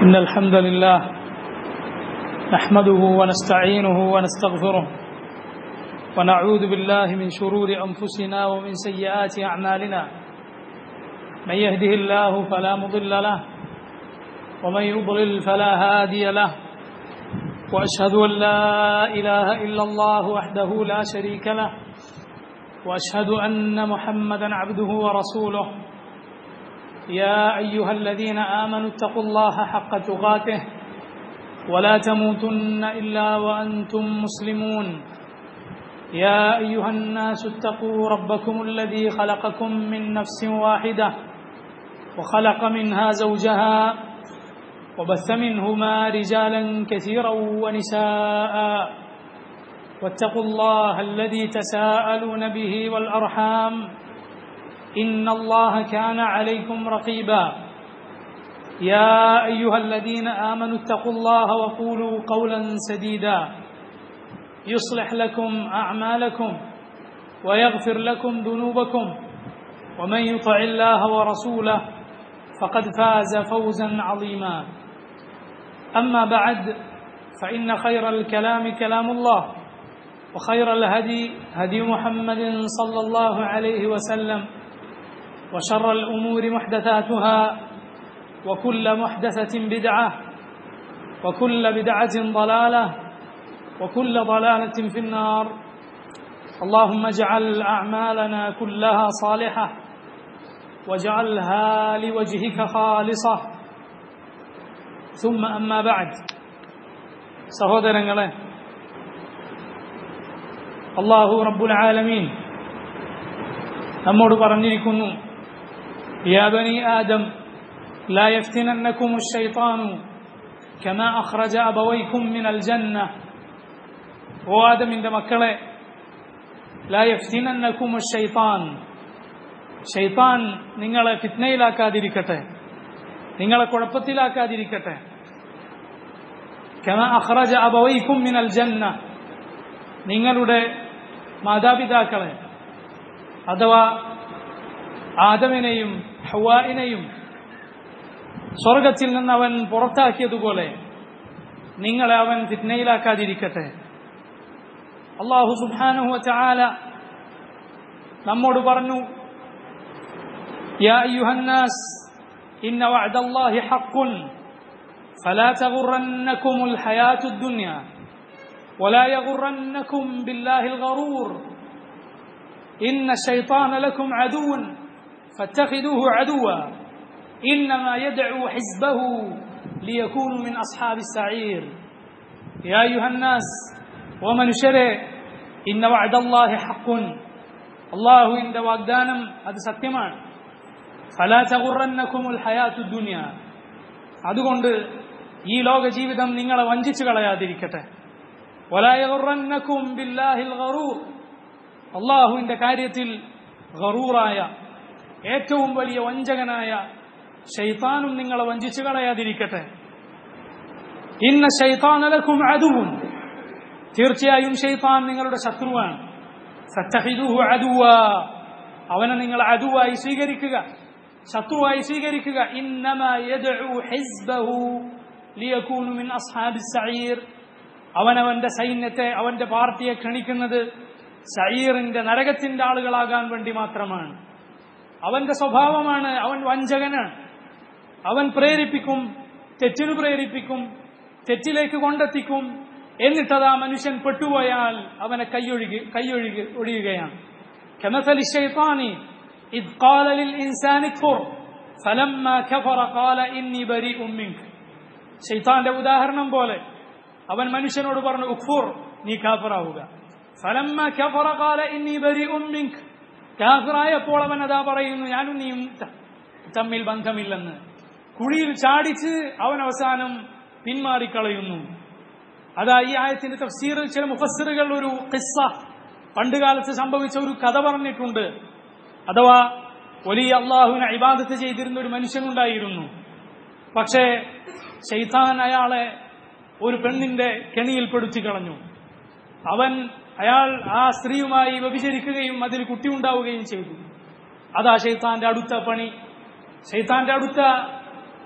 إن الحمد لله نحمده ونستعينه ونستغفره ونعوذ بالله من شرور أنفسنا ومن سيئات أعمالنا من يهده الله فلا مضل له ومن يضلل فلا هادي له وأشهد أن لا إله إلا الله وحده لا شريك له وأشهد أن محمدا عبده ورسوله يا أيها الذين آمنوا اتقوا الله حق تقاته ولا تموتن إلا وأنتم مسلمون يا أيها الناس اتقوا ربكم الذي خلقكم من نفس واحدة وخلق منها زوجها وبث منهما رجالا كثيرا ونساء واتقوا الله الذي تساءلون به والأرحام إن الله كان عليكم رقيبا يا أيها الذين آمنوا اتقوا الله وقولوا قولا سديدا يصلح لكم أعمالكم ويغفر لكم ذنوبكم ومن يطع الله ورسوله فقد فاز فوزا عظيما أما بعد فإن خير الكلام كلام الله وخير الهدي هدي محمد صلى الله عليه وسلم وشر الأمور محدثاتها وكل محدثة بدعة وكل بدعة ضلالة وكل ضلالة في النار اللهم اجعل أعمالنا كلها صالحة واجعلها لوجهك خالصة ثم أما بعد സഹോദരങ്ങളെ അള്ളാഹു റബ്ബുൽ ആലമീൻ നമ്മോട് പറഞ്ഞിരിക്കുന്നു يا بني آدم لا يفتننكم الشيطان كما أخرج أبويكم من الجنة وآدم عند مكة لا يفتننكم الشيطان ഷെയ്ത്താൻ നിങ്ങളെ ഫിത്നയിലാക്കാതിരിക്കട്ടെ നിങ്ങളെ കുഴപ്പത്തിലാക്കാതിരിക്കട്ടെ കമ അഖ്റജ അബവൈക്കും മിനൽ ജന്ന നിങ്ങളുടെ മാതാപിതാക്കളെ അഥവാ ആദമിനെയും ഹവായിനെയും സ്വർഗത്തിൽ നിന്ന് അവൻ പുറത്താക്കിയതുപോലെ നിങ്ങളെ അവൻ ഫിത്നയിലാക്കാതിരിക്കട്ടെ അള്ളാഹു സുബാനുഹു ചാല നമ്മോട് പറഞ്ഞു يا أيها الناس إن وعد الله حق فلا تغرنكم الحياة الدنيا ولا يغرنكم بالله الغرور إن الشيطان لكم عدو فاتخذوه عدوا إنما يدعو حزبه ليكونوا من أصحاب السعير يا أيها الناس ومن شرع إن وعد الله حق الله عند واഗ്ദാനം അത് സത്യമാണ് ഫലാ തഗുറന്നക്കുമുൽ ഹയാത്തു ദുനിയ അതുകൊണ്ട് ഈ ലോക ജീവിതം നിങ്ങളെ വഞ്ചിച്ചു കളയാതിരിക്കട്ടെ വലായകുറന്നക്കും ബില്ലാഹിൽ ഗറൂർ അള്ളാഹുവിന്റെ കാര്യത്തിൽ ഗറൂറായ ഏറ്റവും വലിയ വഞ്ചകനായ ഷെയ്ത്താനും നിങ്ങളെ വഞ്ചിച്ചു കളയാതിരിക്കട്ടെ ഇന്ന ഷെയ്ത്താനലക്കും അതുവും തീർച്ചയായും ഷെയ്ത്താൻ നിങ്ങളുടെ ശത്രുവാണ് സത്തഹിദുഹു അതുവ അവനെ നിങ്ങൾ അതുവായി സ്വീകരിക്കുക ശത്രുവായി സ്വീകരിക്കുക ഇന്നമ യദ്ഉ ഹിസ്ബഹു ലിയകൂനു മിൻ അസ്ഹാബിസ് സഈർ അവനവന്റെ സൈന്യത്തെ അവന്റെ പാർട്ടിയെ ക്ഷണിക്കുന്നത് സഈറിന്റെ നരകത്തിന്റെ ആളുകളാകാൻ വേണ്ടി മാത്രമാണ് അവന്റെ സ്വഭാവമാണ് അവൻ വഞ്ചകനാണ് അവൻ പ്രേരിപ്പിക്കും തെറ്റിനു പ്രേരിപ്പിക്കും തെറ്റിലേക്ക് കൊണ്ടെത്തിക്കും എന്നിട്ടത് ആ മനുഷ്യൻ പെട്ടുപോയാൽ അവനെ കൈയൊഴുകി കൈയൊഴുകി ഒഴിയുകയാണ് كمثل الشيطان إذ قال للإنسان اكفر فلما كفر قال إني بريء منك ഷെയ്ത്താന്റെ ഉദാഹരണം പോലെ അവൻ മനുഷ്യനോട് പറഞ്ഞു ഉഖ്ഫുർ നീ കാഫറാവുക ഫലമ്മ കഫറ ഖാല ഇന്നി ബരീഉം മിൻക് കാഫറായപ്പോൾ അവൻ അതാ പറയുന്നു ഞാനും നീയും തമ്മിൽ ബന്ധമില്ലെന്ന് കുഴിയിൽ ചാടിച്ച് അവൻ അവസാനം പിന്മാറിക്കളയുന്നു അതാ ഈ ആയത്തിന്റെ തഫ്സീറിൽ ചില മുഫസ്സിറുകൾ ഒരു ഖിസ്സ പണ്ടുകാലത്ത് സംഭവിച്ച ഒരു കഥ പറഞ്ഞിട്ടുണ്ട് അഥവാ വലിയ അള്ളാഹുവിനെ ഇബാദത്ത് ചെയ്തിരുന്ന ഒരു മനുഷ്യനുണ്ടായിരുന്നു പക്ഷേ ശൈത്താൻ അയാളെ ഒരു പെണ്ണിന്റെ കെണിയിൽ പെടുത്തി കളഞ്ഞു അവൻ അയാൾ ആ സ്ത്രീയുമായി വ്യഭിചരിക്കുകയും അതിൽ കുട്ടി ഉണ്ടാവുകയും ചെയ്തു അതാ ഷെയ്ത്താന്റെ അടുത്ത പണി ഷെയ്ത്താന്റെ അടുത്ത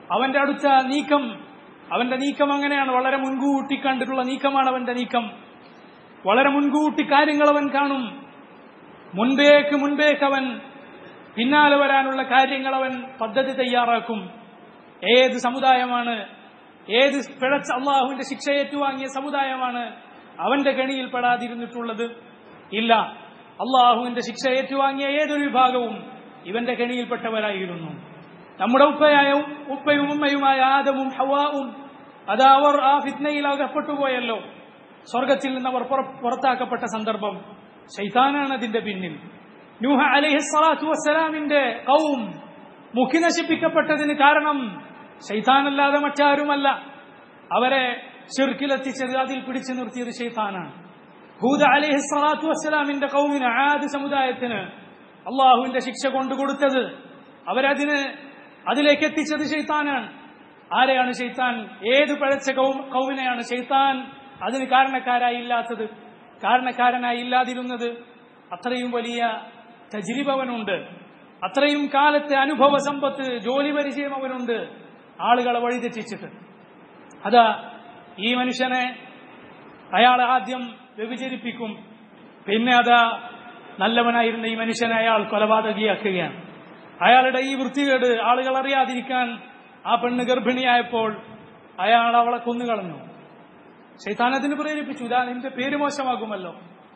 അവന്റെ അടുത്ത നീക്കം അവന്റെ നീക്കം അങ്ങനെയാണ് വളരെ മുൻകൂട്ടി കണ്ടിട്ടുള്ള നീക്കമാണ് അവന്റെ നീക്കം വളരെ മുൻകൂട്ടി കാര്യങ്ങൾ അവൻ കാണും മുൻപേക്ക് മുൻപേക്ക് അവൻ പിന്നാലെ വരാനുള്ള കാര്യങ്ങൾ അവൻ പദ്ധതി തയ്യാറാക്കും ഏത് സമുദായമാണ് ഏത് പിഴച്ച അള്ളാഹുവിന്റെ ശിക്ഷ ഏറ്റുവാങ്ങിയ സമുദായമാണ് അവന്റെ കെണിയിൽ പെടാതിരുന്നിട്ടുള്ളത് ഇല്ല അള്ളാഹുവിന്റെ ശിക്ഷ ഏറ്റുവാങ്ങിയ ഏതൊരു വിഭാഗവും ഇവന്റെ കെണിയിൽപ്പെട്ടവരായിരുന്നു നമ്മുടെ ഉപ്പയായ ഉപ്പയും ഉമ്മയുമായ ആദമും ഹവാവും അത് അവർ ആ ഫിത്നയിൽ അകപ്പെട്ടു പോയല്ലോ സ്വർഗത്തിൽ നിന്ന് അവർ പുറ- പുറത്താക്കപ്പെട്ട സന്ദർഭം ശൈതാനാണ് അതിന്റെ പിന്നിൽ നൂഹ അലൈഹി സ്വലാത്തു വസ്സലാമിന്റെ കൗം മുഖി നശിപ്പിക്കപ്പെട്ടതിന് കാരണം ശൈതാനല്ലാതെ മറ്റാരുമല്ല അവരെ ചെറുക്കിലെത്തിച്ചത് അതിൽ പിടിച്ചു നിർത്തിയത് ശൈത്താനാണ് ഹൂദ അലൈഹി സ്വലാത്തു വസ്സലാമിന്റെ കൗമിന് ആദ്യ സമുദായത്തിന് അള്ളാഹുവിന്റെ ശിക്ഷ കൊണ്ടുകൊടുത്തത് അവരതിന് അതിലേക്ക് എത്തിച്ചത് ശൈത്താനാണ് ആരെയാണ് ശൈത്താൻ ഏത് പഴച്ച കൗം- കൗമിനെയാണ് ശൈത്താൻ അതിന് കാരണക്കാരായി ഇല്ലാത്തത് കാരണക്കാരനായി ഇല്ലാതിരുന്നത് അത്രയും വലിയ തജ്രിബ അവനുണ്ട് അത്രയും കാലത്തെ അനുഭവ സമ്പത്ത് ജോലി പരിചയം അവനുണ്ട് ആളുകളെ വഴിതെറ്റിച്ചിട്ട് അതാ ഈ മനുഷ്യനെ അയാൾ ആദ്യം വ്യഭിചരിപ്പിക്കും പിന്നെ അതാ നല്ലവനായിരുന്ന ഈ മനുഷ്യനെ അയാൾ കൊലപാതകിയാക്കുകയാണ് അയാളുടെ ഈ വൃത്തികേട് ആളുകൾ അറിയാതിരിക്കാൻ ആ പെണ്ണ് ഗർഭിണിയായപ്പോൾ അയാൾ അവളെ കൊന്നുകളഞ്ഞു ശൈത്താൻ അതിന് പ്രേരിപ്പിച്ചു ഇതാ നിന്റെ പേര് മോശമാകുമല്ലോ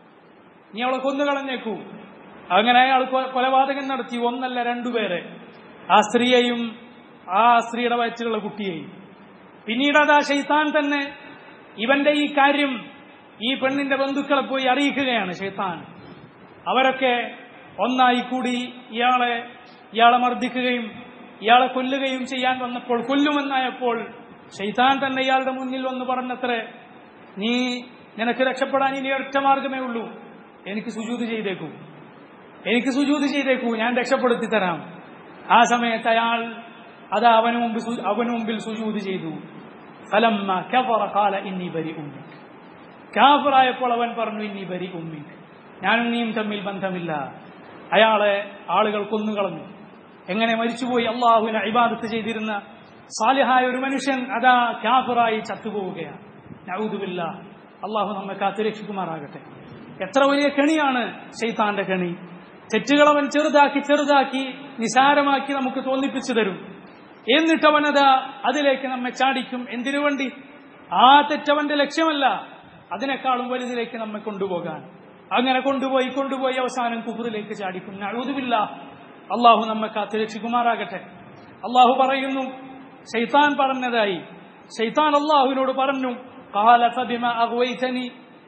നീ അവളെ കൊന്നുകളഞ്ഞേക്കൂ അങ്ങനെ അയാൾ കൊ- കൊലപാതകം നടത്തി ഒന്നല്ല രണ്ടുപേരെ ആ സ്ത്രീയെയും ആ സ്ത്രീയുടെ വയറ്റിലുള്ള കുട്ടിയെയും പിന്നീട് അതാ ഷെയ്ത്താൻ തന്നെ ഇവന്റെ ഈ കാര്യം ഈ പെണ്ണിന്റെ ബന്ധുക്കളെ പോയി അറിയിക്കുകയാണ് ഷെയ്ത്താൻ അവരൊക്കെ ഒന്നായി കൂടി ഇയാളെ ഇയാളെ മർദ്ദിക്കുകയും ഇയാളെ കൊല്ലുകയും ചെയ്യാൻ വന്നപ്പോൾ കൊല്ലുമെന്നായപ്പോൾ ഷെയ്ത്താൻ തന്നെ ഇയാളുടെ മുന്നിൽ വന്ന് പറഞ്ഞത്രേ നീ നിനക്ക് രക്ഷപ്പെടാൻ ഇനി ഒറ്റ മാർഗമേ ഉള്ളൂ എനിക്ക് സുജൂത് ചെയ്തേക്കൂ എനിക്ക് സുജൂത് ചെയ്തേക്കൂ ഞാൻ രക്ഷപ്പെടുത്തി തരാം ആ സമയത്ത് അയാൾ അത് അവന് മുമ്പ് സു- അവന് മുമ്പിൽ സുജൂത് ചെയ്തു ഫലമ്മ കഫറ ഖാല ഇന്നി ബരി ഉമ്മി കാഫറായപ്പോൾ അവൻ പറഞ്ഞു ഇന്നി ബരി ഉമ്മി ഞാനും നീയും തമ്മിൽ ബന്ധമില്ല അയാളെ ആളുകൾ കൊന്നുകളഞ്ഞു എങ്ങനെ മരിച്ചുപോയി അള്ളാഹുവിനെ ഇബാദത്ത് ചെയ്തിരുന്ന സാലിഹായ ഒരു മനുഷ്യൻ അതാ കാഫറായി ചത്തുപോവുകയാണ് നൗദുബില്ല അള്ളാഹു നമ്മെ കാത്തുരക്ഷിക്കുമാറാകട്ടെ എത്ര വലിയ കെണിയാണ് ഷെയ്ത്താന്റെ കെണി തെറ്റുകൾ അവൻ ചെറുതാക്കി ചെറുതാക്കി നിസാരമാക്കി നമുക്ക് തോന്നിപ്പിച്ചു തരും എന്നിട്ട് അവനതാ അതിലേക്ക് നമ്മെ ചാടിക്കും എന്തിനു വേണ്ടി ആ തെറ്റവന്റെ ലക്ഷ്യമല്ല അതിനേക്കാളും വലുതിലേക്ക് നമ്മെ കൊണ്ടുപോകാൻ അങ്ങനെ കൊണ്ടുപോയി കൊണ്ടുപോയി അവസാനം കുഫറിലേക്ക് ചാടിക്കും നഴുതുമില്ല അള്ളാഹു നമ്മെ കാത്തു രക്ഷിക്കുമാറാകട്ടെ അള്ളാഹു പറയുന്നു ഷെയ്ത്താൻ പറഞ്ഞതായി ഷെയ്ത്താൻ അള്ളാഹുവിനോട് പറഞ്ഞു قال فبما أغويتني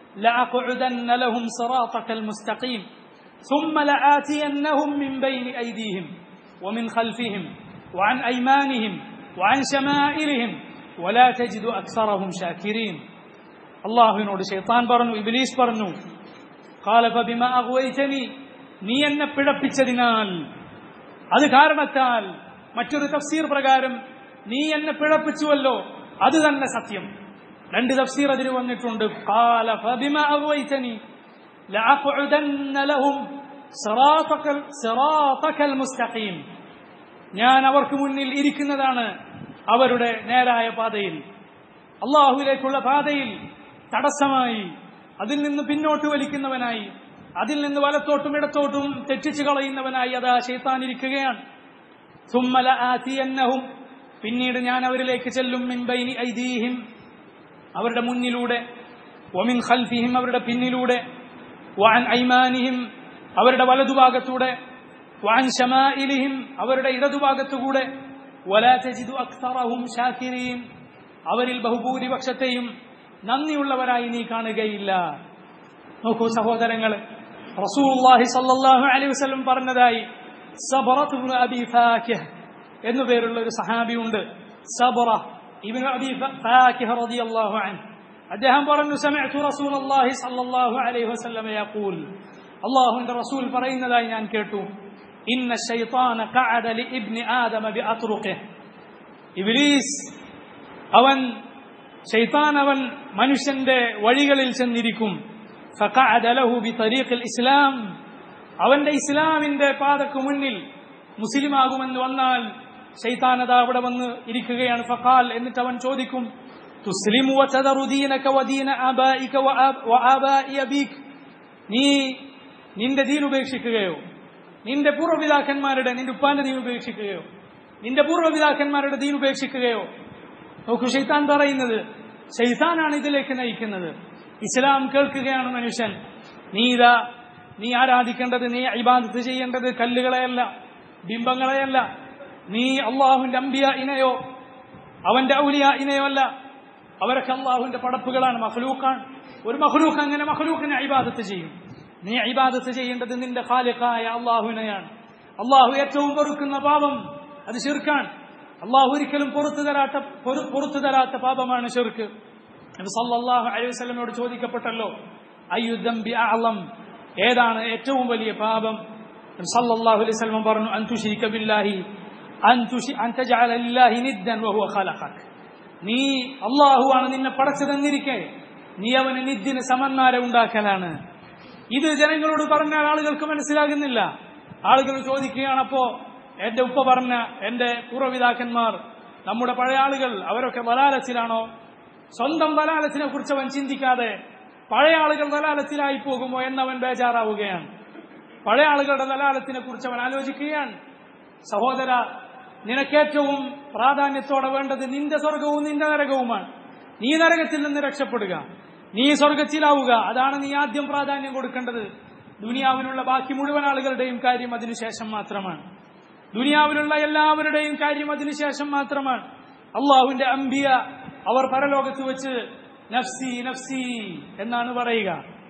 لأقعدن لهم صراطك المستقيم ثم لآتينهم من بين أيديهم ومن خلفهم وعن أيمانهم وعن شمائلهم ولا تجد أكثرهم شاكرين الله نور شيطان برنو إبليس برنو قال فبما أغويتني നീ എന്നെ പിഴപ്പിച്ചതിനാൽ അത് കാരണത്താൽ മറ്റൊരു തഫ്സീർ പ്രകാരം നീ എന്നെ പിഴപ്പിച്ചുവല്ലോ അത് തന്നെ സത്യം രണ്ട് തഫ്സീർ അതിന് വന്നിട്ടുണ്ട് قال فبما أغويتني لأقعدن لهم صراطك صراطك المستقيم ഞാൻ അവർക്ക് മുന്നിൽ ഇരിക്കുന്നതാണ് അവരുടെ നേരായ പാതയിൽ അള്ളാഹുവിലേക്കുള്ള പാതയിൽ തടസ്സമായി അതിൽ നിന്ന് പിന്നോട്ട് വലിക്കുന്നവനായി അതിൽ നിന്ന് വലത്തോട്ടും ഇടത്തോട്ടും തെറ്റിച്ചു കളയുന്നവനായി അതാ ശൈത്താൻ ഇരിക്കുകയാണ് സുമ്മല ആത്തിയന്നഹും പിന്നീട് ഞാൻ അവരിലേക്ക് ചെല്ലും മിൻബൈനി ഐദീഹിം അവരുടെ മുന്നിലൂടെ ഒമിൻ ഖൽഫിഹിം അവരുടെ പിന്നിലൂടെ വാൻ ഐമാനിഹിം അവരുടെ വലതുഭാഗത്തൂടെ വാൻ ഷമാഇലിഹിം അവരുടെ ഇടതുഭാഗത്തുകൂടെ വലാ തജിദു അക്സറഹും ഷാക്കിരീൻ അവരിൽ ബഹുഭൂരിപക്ഷത്തെയും നന്ദിയുള്ളവരായി നീ കാണുകയില്ല നോക്കൂ സഹോദരങ്ങളെ റസൂലുള്ളാഹി സ്വല്ലല്ലാഹു അലൈഹി വസല്ലം പറഞ്ഞതായി സബറത്ത് ഇബ്നു അബി ഫാക്കിഹ് എന്നു പേരുള്ള ഒരു സഹാബി ഉണ്ട് സബറ ഇബ്നു അബി ഫാക്കിഹ് റളിയല്ലാഹു അൻഹു അദ്ദേഹം പറഞ്ഞു സമിഅ്തു റസൂലുള്ളാഹി സ്വല്ലല്ലാഹു അലൈഹി വസല്ലം യഖൂൽ അല്ലാഹുവിന്റെ റസൂൽ പറയുന്നതായി ഞാൻ കേട്ടു ഇന്ന ശൈത്താന ഖഅദ ലി ഇബ്നി ആദമ ബിഅത്റുഖിഹ് ഇബ്ലീസ് അവൻ ഷെയ്ത്താൻ അവൻ മനുഷ്യന്റെ വഴികളിൽ ചെന്നിരിക്കും فقعد له بطريق الإسلام അവന്റെ ഇസ്ലാമിന്റെ പാതക്ക് മുന്നിൽ മുസ്ലിമാകുമെന്ന് വന്നാൽ ശൈത്താനത അവിടെ വന്ന് ഇരിക്കുകയാണ് ഫഖാൽ എന്നിട്ട് അവൻ ചോദിക്കും തുസ്ലിമു വതദറു ദീനക വദീന ആബായിക വആ- വആബാഇ അബീക് നീ നിന്റെ ദീൻ ഉപേക്ഷിക്കുകയോ നിന്റെ പൂർവ്വപിതാക്കന്മാരുടെ നിന്റെ ഉപ്പാന്റെ ദീൻ ഉപേക്ഷിക്കുകയോ നിന്റെ പൂർവ്വപിതാക്കന്മാരുടെ ദീൻ ഉപേക്ഷിക്കുകയോ നോക്കൂ ഷെയ്ത്താൻ പറയുന്നത് ഷെയ്ത്താനാണ് ഇതിലേക്ക് നയിക്കുന്നത് ഇസ്ലാം കേൾക്കുകയാണ് മനുഷ്യൻ നീ ഇതാ നീ ആരാധിക്കേണ്ടത് നീ ഇബാദത്ത് ചെയ്യേണ്ടത് കല്ലുകളെയല്ല ബിംബങ്ങളെയല്ല നീ അള്ളാഹുവിന്റെ അമ്പിയ ഇനയോ അവന്റെ ഔലിയ ഇനയോ അല്ല അവരൊക്കെ അള്ളാഹുവിന്റെ പടപ്പുകളാണ് മഹ്ലൂക്കാണ് ഒരു മഹ്ലൂക്ക് അങ്ങനെ മഹ്ലൂക്കിനെ ഇബാദത്ത് ചെയ്യും നീ ഇബാദത്ത് ചെയ്യേണ്ടത് നിന്റെ ഖാലിഖായ അള്ളാഹുവിനെയാണ് അള്ളാഹു ഏറ്റവും പൊറുക്കുന്ന പാപം അത് ശിർക്കാൻ അള്ളാഹു ഒരിക്കലും പുറത്തു തരാത്ത പൊറു- പുറത്തു തരാത്ത പാപമാണ് ഷിർക്ക് നബി സല്ലല്ലാഹു അലൈഹി വസല്ലമയോട് ചോദിക്കപ്പെട്ടല്ലോ അയ്യുദംബി അഅളം ഏതാണ് ഏറ്റവും വലിയ പാപം നബി സല്ലല്ലാഹു അലൈഹി വസല്ലം പറഞ്ഞു അൻ തുശ്രിക ബില്ലാഹി അൻ തുഷി അൻ തജഅല ലില്ലാഹി നിദ്ദൻ വഹുവ ഖലഖക് നീ അള്ളാഹുവാണ് നിന്നെ പടച്ചതെന്നിരിക്കെ നീ അവന് നിദ്ദിന് സമന്മാരെ ഉണ്ടാക്കലാണ് ഇത് ജനങ്ങളോട് പറഞ്ഞാൽ ആളുകൾക്ക് മനസ്സിലാകുന്നില്ല ആളുകൾ ചോദിക്കുകയാണ് അപ്പോ എന്റെ ഉപ്പ പറഞ്ഞ എന്റെ പൂർവ്വപിതാക്കന്മാർ നമ്മുടെ പഴയ ആളുകൾ അവരൊക്കെ വലാലത്തിലാണോ സ്വന്തം വലാലത്തിനെ കുറിച്ച് അവൻ ചിന്തിക്കാതെ പഴയ ആളുകൾ വലാലത്തിലായി പോകുമോ എന്നവൻ ബേജാറാവുകയാണ് പഴയ ആളുകളുടെ വലാലത്തിനെ കുറിച്ച് അവൻ ആലോചിക്കുകയാണ് സഹോദര നിനക്കേറ്റവും പ്രാധാന്യത്തോടെ വേണ്ടത് നിന്റെ സ്വർഗവും നിന്റെ നരകവുമാണ് നീ നരകത്തിൽ നിന്ന് രക്ഷപ്പെടുക നീ സ്വർഗത്തിലാവുക അതാണ് നീ ആദ്യം പ്രാധാന്യം കൊടുക്കേണ്ടത് ദുനിയാവിലുള്ള ബാക്കി മുഴുവൻ ആളുകളുടെയും കാര്യം അതിനുശേഷം മാത്രമാണ് ദുനിയാവിലുള്ള എല്ലാവരുടെയും കാര്യം അതിനുശേഷം മാത്രമാണ് അള്ളാഹുവിന്റെ അംബിയ അവർ പരലോകത്ത് വെച്ച് നഫ്സി നഫ്സി എന്നാണ് പറയുക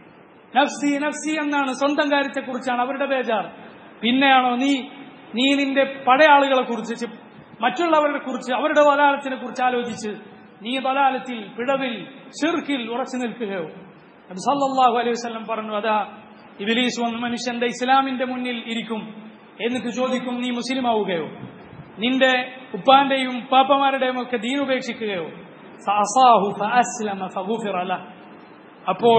നഫ്സി നഫ്സി എന്നാണ് സ്വന്തം കാര്യത്തെക്കുറിച്ചാണ് അവരുടെ ബേജാർ പിന്നെയാണോ നീ നീ നിന്റെ പഴയ ആളുകളെ കുറിച്ച് ചി- മറ്റുള്ളവരുടെ കുറിച്ച് അവരുടെ വലാലത്തിനെ കുറിച്ച് ആലോചിച്ച് നീ വലാലത്തിൽ പിഴവിൽ ഷിർക്കിൽ ഉറച്ചു നിൽക്കുകയോ നബി സല്ലല്ലാഹു അലൈഹി വസല്ലം പറഞ്ഞു അതാ ഇബിലീസ് വന്ന് മനുഷ്യന്റെ ഇസ്ലാമിന്റെ മുന്നിൽ ഇരിക്കും എന്നിട്ട് ചോദിക്കും നീ മുസ്ലിം ആവുകയോ നിന്റെ ഉപ്പാന്റെയും പാപ്പമാരുടെയും ഒക്കെ ദീൻ ഉപേക്ഷിക്കുകയോ ഫഅസാഹു ഫഅസ്ലമ ഫഗുഫിറ ലഹ്. അപ്പോൾ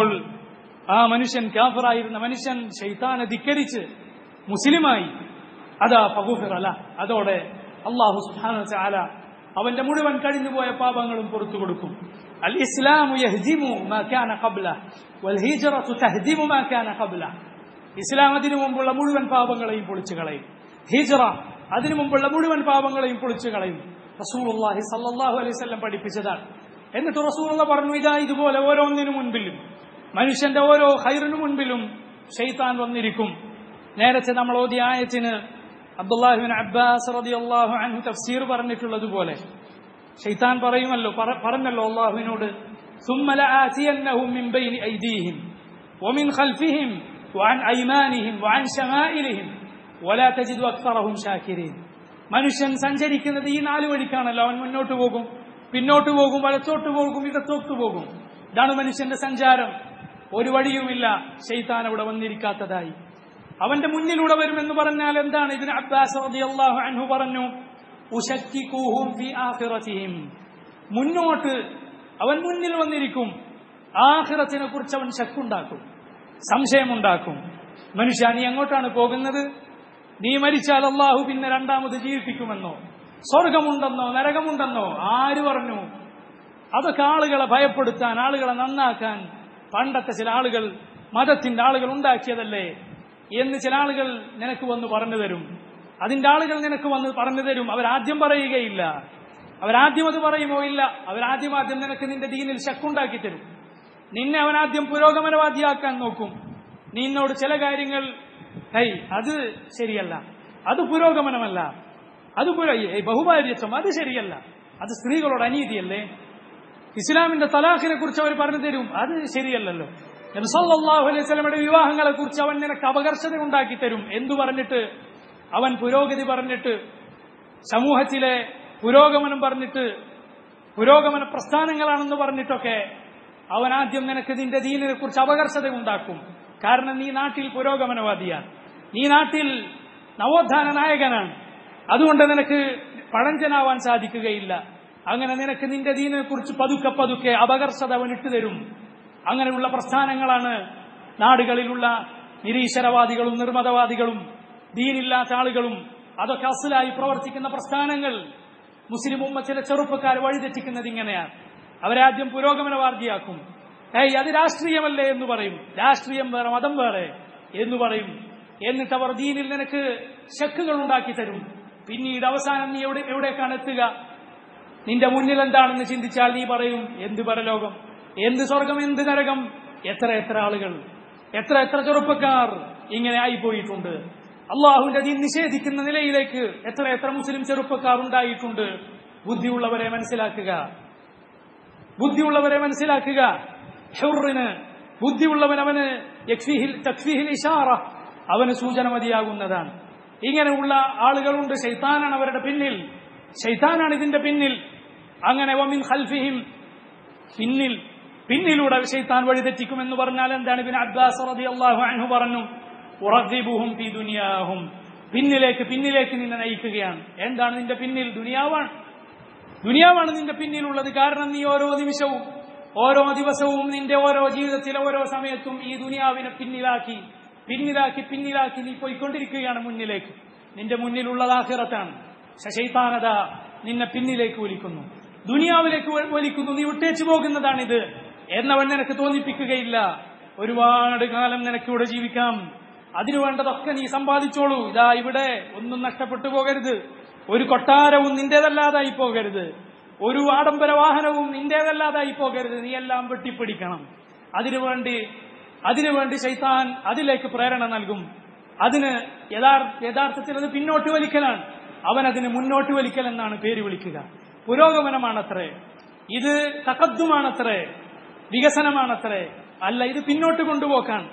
ആ മനുഷ്യൻ കാഫറായിരുന്ന മനുഷ്യൻ ഷെയ്ത്താനെ ധിക്കരിച്ച് മുസ്ലിമായി അതാ ഫഗുഫിറല അതോടെ അള്ളാഹു സുബ്ഹാനഹു വതആല അവന്റെ മുഴുവൻ കഴിഞ്ഞുപോയ പാപങ്ങളും പുറത്തു കൊടുക്കും അൽ ഇസ്ലാമു യഹ്ദിമു മാ കാന ഖബ്ല വൽ ഹിജ്റതു തഹ്ദിമു മാ കാന ഖബ്ല ഇസ്ലാം അതിനു മുമ്പുള്ള മുഴുവൻ പാപങ്ങളെയും പൊളിച്ചു കളയും ഹിജ്റ അതിനു മുമ്പുള്ള മുഴുവൻ പാപങ്ങളെയും പൊളിച്ചു കളയും റസൂലുള്ളാഹി സല്ലല്ലാഹു അലൈഹി വസല്ലം പഠിപ്പിച്ചതാണ് എന്നിട്ട് റസൂലുള്ള പറഞ്ഞു ഇതാ ഇതുപോലെ ഓരോന്നിനു മുൻപിലും മനുഷ്യന്റെ ഓരോ ഹൈറിനു മുൻപിലും ഷെയ്ത്താൻ വന്നിരിക്കും നേരത്തെ നമ്മൾ ഓതിയ ആയത്തിന് അബ്ദുല്ലാഹിബിൻ അബ്ബാസ് റളിയല്ലാഹു അൻഹു തഫ്സീർ പറഞ്ഞിട്ടുള്ളതുപോലെ ഷെയ്ത്താൻ പറയുമല്ലോ പറ- പറഞ്ഞല്ലോ അള്ളാഹുവിനോട് ثم لآتينهم من بين أيديهم ومن خلفهم وعن أيمانهم وعن شمائلهم ولا تجد أكثرهم شاكرين മനുഷ്യൻ സഞ്ചരിക്കുന്നത് ഈ നാല് വഴിക്കാണല്ലോ അവൻ മുന്നോട്ട് പോകും പിന്നോട്ട് പോകും വലത്തോട്ട് പോകും ഇടത്തോട്ട് പോകും ഇതാണ് മനുഷ്യന്റെ സഞ്ചാരം ഒരു വഴിയുമില്ല ഷെയ്ത്താൻ അവിടെ വന്നിരിക്കാത്തതായി അവന്റെ മുന്നിലൂടെ വരുമെന്ന് പറഞ്ഞാൽ എന്താണ് ഇതിന് അബ്ബാസ് റളിയല്ലാഹു അൻഹു പറഞ്ഞു ഉശക്കിക്കൂഹും ഫി ആഖിറതിഹിം മുന്നോട്ട് അവൻ മുന്നിൽ വന്നിരിക്കും ആഖിറത്തിനെ കുറിച്ച് അവൻ ശക്കുണ്ടാക്കും സംശയമുണ്ടാക്കും മനുഷ്യ നീ എങ്ങോട്ടാണ് പോകുന്നത് നീ മരിച്ചാൽ അള്ളാഹു പിന്നെ രണ്ടാമത് ജീവിപ്പിക്കുമെന്നോ സ്വർഗമുണ്ടെന്നോ നരകമുണ്ടെന്നോ ആര് പറഞ്ഞു അതൊക്കെ ആളുകളെ ഭയപ്പെടുത്താൻ ആളുകളെ നന്നാക്കാൻ പണ്ടത്തെ ചില ആളുകൾ മതത്തിന്റെ ആളുകൾ ഉണ്ടാക്കിയതല്ലേ എന്ന് ചില ആളുകൾ നിനക്ക് വന്ന് പറഞ്ഞു തരും അതിന്റെ ആളുകൾ നിനക്ക് വന്ന് പറഞ്ഞു തരും അവരാദ്യം പറയുകയില്ല അവരാദ്യം അത് പറയുമോ ഇല്ല അവരാദ്യം ആദ്യം നിനക്ക് നിന്റെ ദീനിൽ ശക്കുണ്ടാക്കി തരും നിന്നെ അവനാദ്യം പുരോഗമനവാദിയാക്കാൻ നോക്കും നിന്നോട് ചില കാര്യങ്ങൾ ഹൈ അത് ശരിയല്ല അത് പുരോഗമനമല്ല അത് പുര- ഏയ് ബഹുഭാര്യത്വം അത് ശരിയല്ല അത് സ്ത്രീകളോട് അനീതിയല്ലേ ഇസ്ലാമിന്റെ തലാഖിനെ കുറിച്ച് അവർ പറഞ്ഞു തരും അത് ശരിയല്ലല്ലോ നബി സല്ലല്ലാഹു അലൈഹി വസല്ലമയുടെ വിവാഹങ്ങളെ കുറിച്ച് അവൻ നിനക്ക് അപകർഷത ഉണ്ടാക്കി തരും എന്തു പറഞ്ഞിട്ട് അവൻ പുരോഗതി പറഞ്ഞിട്ട് സമൂഹത്തിലെ പുരോഗമനം പറഞ്ഞിട്ട് പുരോഗമന പ്രസ്ഥാനങ്ങളാണെന്ന് പറഞ്ഞിട്ടൊക്കെ അവൻ ആദ്യം നിനക്ക് നിന്റെ ദീനിനെ കുറിച്ച് അപകർഷത ഉണ്ടാക്കും കാരണം നീ നാട്ടിൽ പുരോഗമനവാദിയാണ് നീ നാട്ടിൽ നവോത്ഥാന നായകനാണ് അതുകൊണ്ട് നിനക്ക് പഴഞ്ചനാവാൻ സാധിക്കുകയില്ല അങ്ങനെ നിനക്ക് നിന്റെ ദീനിനെ കുറിച്ച് പതുക്കെ പതുക്കെ അപകർഷത അവൻ ഇട്ടുതരും അങ്ങനെയുള്ള പ്രസ്ഥാനങ്ങളാണ് നാടുകളിലുള്ള നിരീശ്വരവാദികളും നിർമ്മതവാദികളും ദീനില്ലാത്ത ആളുകളും അതൊക്കെ അസലായി പ്രവർത്തിക്കുന്ന പ്രസ്ഥാനങ്ങൾ മുസ്ലിം ഉമ്മ ചില ചെറുപ്പക്കാർ വഴിതെറ്റിക്കുന്നത് ഇങ്ങനെയാണ് അവരാദ്യം പുരോഗമനവാദിയാക്കും ഏയ് അത് രാഷ്ട്രീയമല്ലേ എന്ന് പറയും രാഷ്ട്രീയം വേറെ മതം വേറെ എന്ന് പറയും എന്നിട്ട് അവർ ദീനിൽ നിനക്ക് ശക്കുകൾ ഉണ്ടാക്കി തരും പിന്നീട് അവസാനം നീ എവിടെ എവിടേക്കാണ് എത്തുക നിന്റെ മുന്നിൽ എന്താണെന്ന് ചിന്തിച്ചാൽ നീ പറയും എന്ത് പരലോകം എന്ത് സ്വർഗം എന്ത് നരകം എത്ര എത്ര ആളുകൾ എത്ര എത്ര ചെറുപ്പക്കാർ ഇങ്ങനെ ആയിപ്പോയിട്ടുണ്ട് അള്ളാഹുവിന്റെ ദീൻ നിഷേധിക്കുന്ന നിലയിലേക്ക് എത്ര എത്ര മുസ്ലിം ചെറുപ്പക്കാർ ഉണ്ടായിട്ടുണ്ട് ബുദ്ധിയുള്ളവരെ മനസ്സിലാക്കുക ബുദ്ധിയുള്ളവരെ മനസ്സിലാക്കുക ഹുറിന് ബുദ്ധിയുള്ളവൻ അവന് യക്ഫീഹിൽ തക്ഫീഹിൽ ഇഷാറ അവന് സൂചന മതിയാകുന്നതാണ് ഇങ്ങനെയുള്ള ആളുകളുണ്ട് ശൈത്താനാണ് അവരുടെ പിന്നിൽ ശൈത്താനാണ് ഇതിന്റെ പിന്നിൽ അങ്ങനെ വമിൻ ഖൽഫിഹിം പിന്നിൽ പിന്നിലൂടെ ശൈത്താൻ വഴിതെറ്റിക്കുമെന്ന് പറഞ്ഞാൽ എന്താണ് ഇബിൻ അബ്ബാസ് റളിയല്ലാഹു അൻഹു പറഞ്ഞു ഉറദ്ദിബുഹും ഫീ ദുനിയാഹും പിന്നിലേക്ക് പിന്നിലേക്ക് നിന്നെ നയിക്കുകയാണ് എന്താണ് നിന്റെ പിന്നിൽ ദുനിയാവാണ് ദുനിയാവാണ് നിന്റെ പിന്നിലുള്ളത് കാരണം നീ ഓരോ നിമിഷവും ഓരോ ദിവസവും നിന്റെ ഓരോ ജീവിതത്തിലെ ഓരോ സമയത്തും ഈ ദുനിയാവിനെ പിന്നിലാക്കി പിന്നിലാക്കി പിന്നിലാക്കി നീ പോയിക്കൊണ്ടിരിക്കുകയാണ് മുന്നിലേക്ക് നിന്റെ മുന്നിലുള്ളത് ആഖിറത്താണ് ശശൈത്താനത നിന്നെ പിന്നിലേക്ക് വലിക്കുന്നു ദുനിയാവിലേക്ക് വ- വലിക്കുന്നു നീ വിട്ടേച്ചു പോകുന്നതാണിത് എന്നവൻ നിനക്ക് തോന്നിപ്പിക്കുകയില്ല ഒരുപാട് കാലം നിനക്ക് ഇവിടെ ജീവിക്കാം അതിനു വേണ്ടതൊക്കെ നീ സമ്പാദിച്ചോളൂ ഇതാ ഇവിടെ ഒന്നും നഷ്ടപ്പെട്ടു പോകരുത് ഒരു കൊട്ടാരവും നിന്റേതല്ലാതായി പോകരുത് ഒരു ആഡംബര വാഹനവും നിന്റേതല്ലാതായി പോകരുത് നീ എല്ലാം വെട്ടിപ്പിടിക്കണം അതിനുവേണ്ടി അതിനുവേണ്ടി ശൈത്താൻ അതിലേക്ക് പ്രേരണ നൽകും അതിന് യഥാർ- യഥാർത്ഥത്തിൽ അത് പിന്നോട്ട് വലിക്കലാണ് അവൻ അതിന് മുന്നോട്ട് വലിക്കൽ എന്നാണ് പേര് വിളിക്കുക പുരോഗമനമാണത്രേ ഇത് തകദ്ദുമാണത്രേ വികസനമാണത്രേ അല്ല ഇത് പിന്നോട്ട് കൊണ്ടുപോക്കാണ്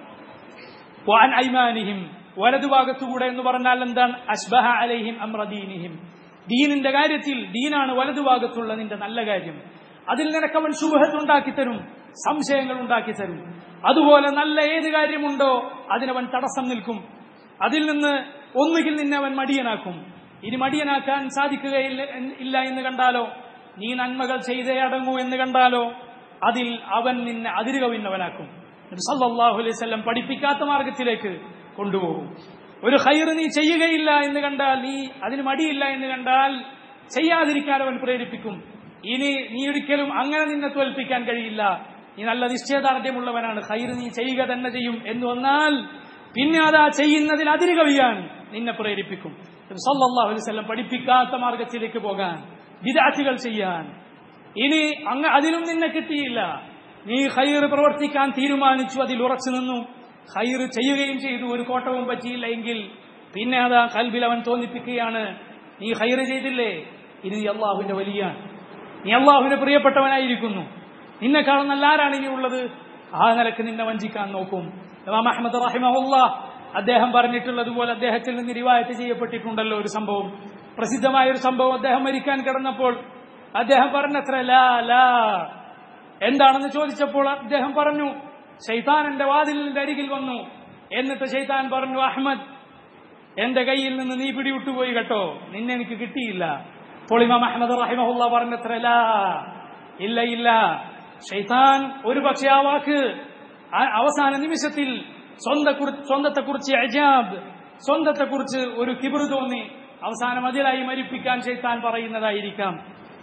വാൻ ഐമാനിഹിം വലതുഭാഗത്തുകൂടെ എന്ന് പറഞ്ഞാൽ എന്താണ് അഷ്ബഹ അലൈഹിം അമ്രദീനിഹിം ദീനിന്റെ കാര്യത്തിൽ ദീനാണ് വലതുഭാഗത്തുള്ള നിന്റെ നല്ല കാര്യം അതിൽ നിനക്കവൻ ശുഭത്തുണ്ടാക്കി തരും സംശയങ്ങൾ ഉണ്ടാക്കി തരും അതുപോലെ നല്ല ഏത് കാര്യമുണ്ടോ അതിനവൻ തടസ്സം നിൽക്കും അതിൽ നിന്ന് ഒന്നുകിൽ നിന്നെ അവൻ മടിയനാക്കും ഇനി മടിയനാക്കാൻ സാധിക്കുകയില്ല ഇല്ല എന്ന് കണ്ടാലോ നീ നന്മകൾ ചെയ്തേ അടങ്ങൂ എന്ന് കണ്ടാലോ അതിൽ അവൻ നിന്നെ അതിരുകവിന്നവനാക്കും നബി സല്ലല്ലാഹു അലൈഹി വസല്ലം പഠിപ്പിക്കാത്ത മാർഗത്തിലേക്ക് കൊണ്ടുപോകും ഒരു ഹൈർ നീ ചെയ്യുകയില്ല എന്ന് കണ്ടാൽ നീ അതിന് മടിയില്ല എന്ന് കണ്ടാൽ ചെയ്യാതിരിക്കാൻ അവൻ പ്രേരിപ്പിക്കും ഇനി നീ ഒരിക്കലും അങ്ങനെ നിന്നെ തോൽപ്പിക്കാൻ കഴിയില്ല നീ നല്ല നിശ്ചയദാർഢ്യമുള്ളവനാണ് ഹൈർ നീ ചെയ്യുക തന്നെ ചെയ്യും എന്ന് വന്നാൽ പിന്നെ അതാ ചെയ്യുന്നതിൽ അതിര് കവിയാൻ നിന്നെ പ്രേരിപ്പിക്കും നബി സല്ലല്ലാഹു അലൈഹി വസല്ലം പഠിപ്പിക്കാത്ത മാർഗത്തിലേക്ക് പോകാൻ വിദാറ്റുകൾ ചെയ്യാൻ ഇനി അങ്ങ് അതിലും നിന്നെ കിട്ടിയില്ല നീ ഹൈർ പ്രവർത്തിക്കാൻ തീരുമാനിച്ചു അതിൽ ഉറച്ചു നിന്നു ഹൈർ ചെയ്യുകയും ചെയ്തു ഒരു കോട്ടവും പറ്റിയില്ല എങ്കിൽ പിന്നെ അതാ കൽബിൽ അവൻ തോന്നിപ്പിക്കുകയാണ് നീ ഹൈർ ചെയ്തില്ലേ ഇനി നീ അള്ളാഹുവിന്റെ വലിയാണ് നീ അള്ളാഹുവിന്റെ പ്രിയപ്പെട്ടവനായിരിക്കുന്നു നിന്നെക്കാളും നല്ല ആരാണ് ഇനി ഉള്ളത് ആ നിലക്ക് നിന്നെ വഞ്ചിക്കാൻ നോക്കും ഇമാം അഹമ്മദ് റഹിമഹുല്ല അദ്ദേഹം പറഞ്ഞിട്ടുള്ളതുപോലെ അദ്ദേഹത്തിൽ നിന്ന് റിവായത്ത് ചെയ്യപ്പെട്ടിട്ടുണ്ടല്ലോ ഒരു സംഭവം പ്രസിദ്ധമായ ഒരു സംഭവം അദ്ദേഹം മരിക്കാൻ കിടന്നപ്പോൾ അദ്ദേഹം പറഞ്ഞത്ര ലാ ലാ എന്താണെന്ന് ചോദിച്ചപ്പോൾ അദ്ദേഹം പറഞ്ഞു ഷെയ്ത്താൻ എന്റെ വാതിലിന്റെ അരികിൽ വന്നു എന്നിട്ട് ഷെയ്ത്താൻ പറഞ്ഞു അഹമ്മദ് എന്റെ കയ്യിൽ നിന്ന് നീ പിടിവിട്ടുപോയി കേട്ടോ നിന്നെ എനിക്ക് കിട്ടിയില്ല അപ്പോൾ ഇമാം അഹമ്മദ് റഹിമഹുല്ല പറഞ്ഞത്ര ലാ ഇല്ല ഇല്ല ഷെയ്ത്താൻ ഒരു പക്ഷേ ആ വാക്ക് ആ അവസാന നിമിഷത്തിൽ സ്വന്തത്തെക്കുറിച്ച് അജാബ് സ്വന്തത്തെക്കുറിച്ച് ഒരു കിബിറ് തോന്നി അവസാനം അതിലായി മരിപ്പിക്കാൻ ഷെയ്ത്താൻ പറയുന്നതായിരിക്കാം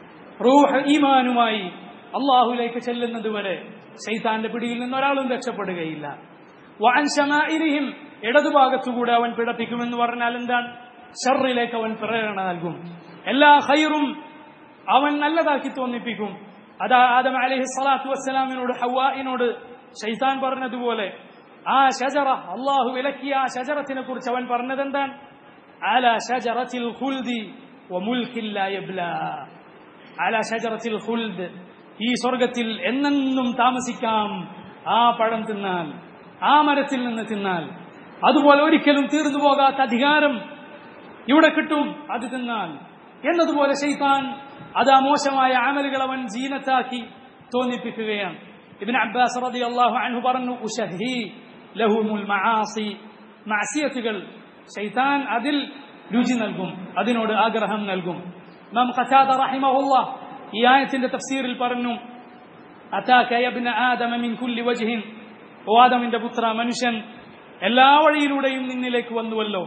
റൂഹ് ഈമാനുമായി അള്ളാഹുലേക്ക് ചെല്ലുന്നത് വരെ ശൈത്താന്റെ പിടിയിൽ നിന്ന് ഒരാളും രക്ഷപ്പെടുകയില്ല വഅൻ ശമാഇരിഹിം ഇടതുഭാഗത്തുകൂടെ അവൻ പിടപ്പിക്കുമെന്ന് പറഞ്ഞാൽ എന്താണ് ഷറിലേക്ക് അവൻ പ്രേരണ നൽകും എല്ലാ ഹൈറും അവൻ നല്ലതാക്കി തോന്നിപ്പിക്കും അതാ ആദം അലഹി സ്വലാത്തു വസ്സലാമിനോട് ഹവായിനോട് ഷൈത്താൻ പറഞ്ഞതുപോലെ ആ ഷജറ അള്ളാഹു വിലക്കിയ ആ ഷജറത്തിനെ കുറിച്ച് അവൻ പറഞ്ഞത് എന്താണ് അല ഷജറത്തിൽ ഖുൽദി വമുൽക്കിൻ ലാ യബ്ലാ അല ഷജറത്തിൽ ഖുൽദ് ഈ സ്വർഗത്തിൽ എന്നെന്നും താമസിക്കാം ആ പഴം തിന്നാൽ ആ മരത്തിൽ നിന്ന് തിന്നാൽ അതുപോലെ ഒരിക്കലും തീർന്നു പോകാത്ത അധികാരം ഇവിടെ കിട്ടും അത് തിന്നാൽ എന്നതുപോലെ ഷെയ്ത്താൻ അത് ആ മോശമായ അമലുകൾ അവൻ ജീനത്താക്കി തോന്നിപ്പിക്കുകയാണ് ഇബിൻ അബ്ബാസ് റതി അള്ളാഹു അൻഹു പറഞ്ഞു ഉഷഹി ലഹുമുൽ മആസി മാസിയത്തുകൾ ഷെയ്ത്താൻ അതിൽ രുചി നൽകും അതിനോട് ആഗ്രഹം നൽകും ഇമാം ഖതാദ റഹിമഹുല്ലാ ഈ ആയത്തിന്റെ തഫ്സീറിൽ പറഞ്ഞു അതാക യബ്ന ആദമ മിൻ കുല്ലി വജ്ഹിൻ ഓ ആദമിന്റെ പുത്ര മനുഷ്യൻ എല്ലാ വഴിയിലൂടെയും നിന്നിലേക്ക് വന്നുവല്ലോ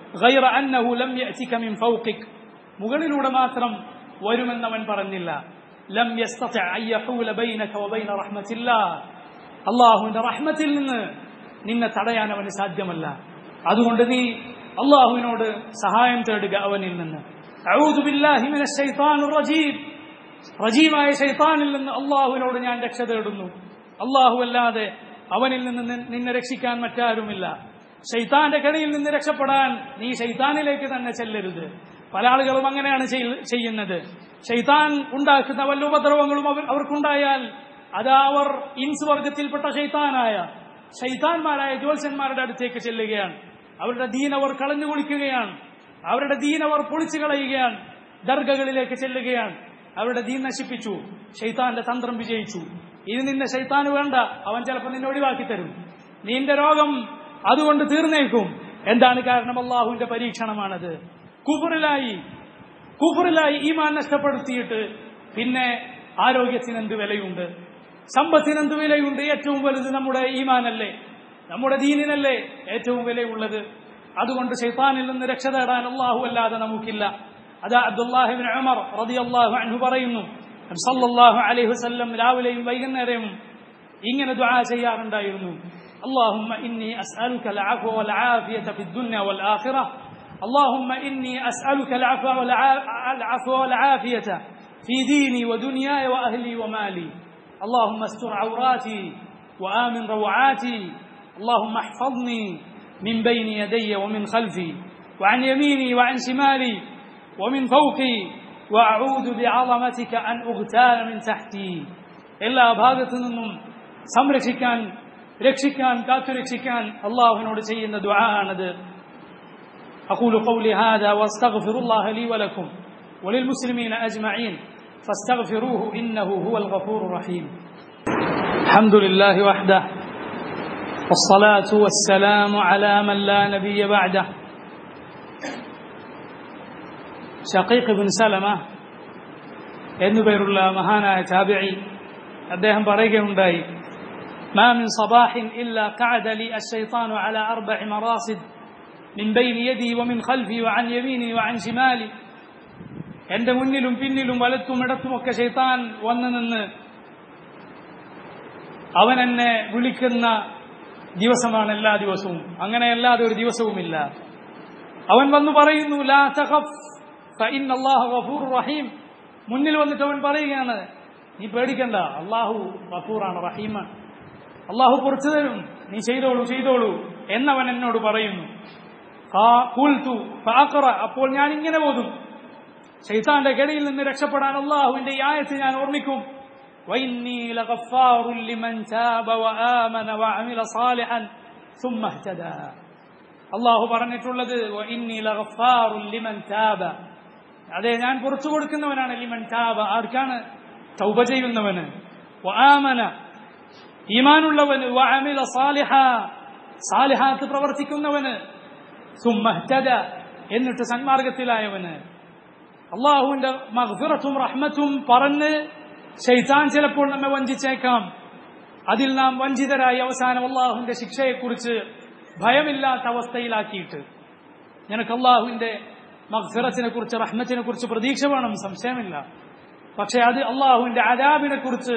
غير أنه لم يأتك من فوقك മുകളിലൂടെ മാത്രം വരുമെന്നവൻ പറഞ്ഞില്ല ലം യസ്തതി അൻ യഹൂല ബൈനക വബൈന റഹ്മത്തില്ലാ അള്ളാഹുവിന്റെ റഹ്മത്തിൽ നിന്ന് നിന്നെ തടയാൻ അവന് സാധ്യമല്ല അതുകൊണ്ട് നീ അള്ളാഹുവിനോട് സഹായം തേടുക അവനിൽ നിന്ന് അഊദു ബില്ലാഹി മിനശ് ശൈത്താനിർ റജീം റജീമായ ശൈത്താനിൽ നിന്ന് അള്ളാഹുവിനോട് ഞാൻ രക്ഷ തേടുന്നു അള്ളാഹു അല്ലാതെ അവനിൽ നിന്ന് നിൻ- നിന്നെ രക്ഷിക്കാൻ മറ്റാരുമില്ല ശൈത്താന്റെ കണിയിൽ നിന്ന് രക്ഷപ്പെടാൻ നീ ശൈത്താനിലേക്ക് തന്നെ ചെല്ലരുത് പല ആളുകളും അങ്ങനെയാണ് ചെയ്യ- ചെയ്യുന്നത് ശൈത്താൻ ഉണ്ടാക്കുന്ന വല്ല ഉപദ്രവങ്ങളും അവർ അവർക്കുണ്ടായാൽ അത് അവർ ഇൻസ് വർഗത്തിൽപ്പെട്ട ശൈത്താനായ ശൈത്താന്മാരായ ജ്യോത്സ്യന്മാരുടെ അടുത്തേക്ക് ചെല്ലുകയാണ് അവരുടെ ദീൻ അവർ കളഞ്ഞു കുളിക്കുകയാണ് അവരുടെ ദീൻ അവർ പൊളിച്ചു കളയുകയാണ് ദർഗകളിലേക്ക് ചെല്ലുകയാണ് അവരുടെ ദീൻ നശിപ്പിച്ചു ഷെയ്ത്താന്റെ തന്ത്രം വിജയിച്ചു ഇത് നിന്നെ ഷെയ്ത്താന് വേണ്ട അവൻ ചിലപ്പോൾ നിന്നെ ഒഴിവാക്കി തരും നിന്റെ രോഗം അതുകൊണ്ട് തീർന്നേക്കും എന്താണ് കാരണം അള്ളാഹുവിന്റെ പരീക്ഷണമാണത് കുഫറിലായി കുഫറിലായി ഈമാൻ നഷ്ടപ്പെടുത്തിയിട്ട് പിന്നെ ആരോഗ്യത്തിന് എന്ത് വിലയുണ്ട് സമ്പത്തിന് എന്ത് വിലയുണ്ട് ഏറ്റവും വലുത് നമ്മുടെ ഈമാനല്ലേ നമ്മുടെ ദീനിനല്ലേ ഏറ്റവും വിലയുള്ളത് അതുകൊണ്ട് ഷെയ്ത്താനിൽ നിന്ന് രക്ഷ തേടാൻ അള്ളാഹു അല്ലാതെ നമുക്കില്ല അതാ അബ്ദുല്ലാഹിബിൻ ഉമർ റളിയല്ലാഹു അൻഹു പറയുന്നു നബി സല്ലല്ലാഹു അലൈഹി വസല്ലം രാവിലെയും വൈകുന്നേരവും ഇങ്ങനെ ദുആ ചെയ്യാറുണ്ടായിരുന്നു اللهم إني أسألك العفو والعافية في الدنيا والآخرة اللهم إني أسألك العفو والع- العفو والعافية في ديني ودنياي وأهلي ومالي اللهم استر عوراتي وآمن روعاتي اللهم احفظني من بين يدي ومن خلفي وعن يميني وعن شمالي ومن فوقي وأعوذ بعظمتك أن أغتال من تحتي എല്ലാ ഭാഗത്തു നിന്നും സംരക്ഷിക്കാൻ രക്ഷിക്കാൻ കാത്തുരക്ഷിക്കാൻ അള്ളാഹുവിനോട് ചെയ്യുന്ന ദുആ ആണത് أقول قولي هذا واستغفر الله لي ولكم وللمسلمين أجمعين فاستغفروه إنه هو الغفور الرحيم الحمد لله وحده والصلاة والسلام على من لا نبي بعده ഷക്കീഖ് ബിൻ സലമ എന്നുപേരുള്ള മഹാനായ താബിഴി അദ്ദേഹം പറയുകയുണ്ടായി ما من صباح إلا قعد لي الشيطان على أربع مراصد من بين يدي ومن خلفي وعن يميني وعن شمالي എന്റെ മുന്നിലും പിന്നിലും വലത്തും ഇടത്തുമൊക്കെ ഷെയ്ത്താൻ വന്നു നിന്ന് അവൻ എന്നെ വിളിക്കുന്ന ദിവസമാണ് എല്ലാ ദിവസവും അങ്ങനെ അല്ലാതെ ഒരു ദിവസവുമില്ല അവൻ വന്നു പറയുന്നു ലാ തഖഫ് ഫഇന്ന അല്ലാഹു ഗഫൂറുർ റഹീം മുന്നിൽ വന്നിട്ട് അവൻ പറയുകയാണ് നീ പേടിക്കണ്ട അള്ളാഹു ഗഫൂറാണ് റഹീമാണ് അള്ളാഹു പുറത്തു തരും നീ ചെയ്തോളൂ ചെയ്തോളൂ എന്നവൻ എന്നോട് പറയുന്നു ഖാ- ഖുൽതു ഫഅഖറ. അപ്പോൾ ഞാൻ ഇങ്ങനെ ഓതും ശൈത്താന്റെ കെടിയിൽ നിന്ന് രക്ഷപ്പെടാൻ അള്ളാഹുവിന്റെ ഈ ആയത്ത് ഞാൻ ഓർമ്മിക്കും وإني لغفار لمن تاب وآمن وعمل صالحا ثم اهتدى അള്ളാഹു പറഞ്ഞിട്ടുള്ളത് وإني لغفار لمن تاب അതെ ഞാൻ പുറത്തു കൊടുക്കുന്നവനാണ് ലിമൻ താബ ആർക്കാണ് തൗബ ചെയ്യുന്നവന് വആമന ഈമാനുള്ളവന് വഅമില സാലിഹ സാലിഹാത്ത് പ്രവർത്തിക്കുന്നവന് സുമ്മഹ്തദ എന്നിട്ട് സന്മാർഗത്തിലായവന് അള്ളാഹുവിന്റെ മഗ്ഫിറത്തും റഹ്മത്തും പറഞ്ഞ് ശൈത്താൻ ചിലപ്പോൾ നമ്മെ വഞ്ചിച്ചേക്കാം അതിൽ നാം വഞ്ചിതരായി അവസാനം അള്ളാഹുവിന്റെ ശിക്ഷയെക്കുറിച്ച് ഭയമില്ലാത്ത അവസ്ഥയിലാക്കിയിട്ട് നിനക്ക് അള്ളാഹുവിന്റെ മഗ്ഫിറത്തിനെ കുറിച്ച് റഹ്മത്തിനെ കുറിച്ച് പ്രതീക്ഷ വേണം സംശയമില്ല പക്ഷെ അത് അള്ളാഹുവിന്റെ അദാബിനെ കുറിച്ച്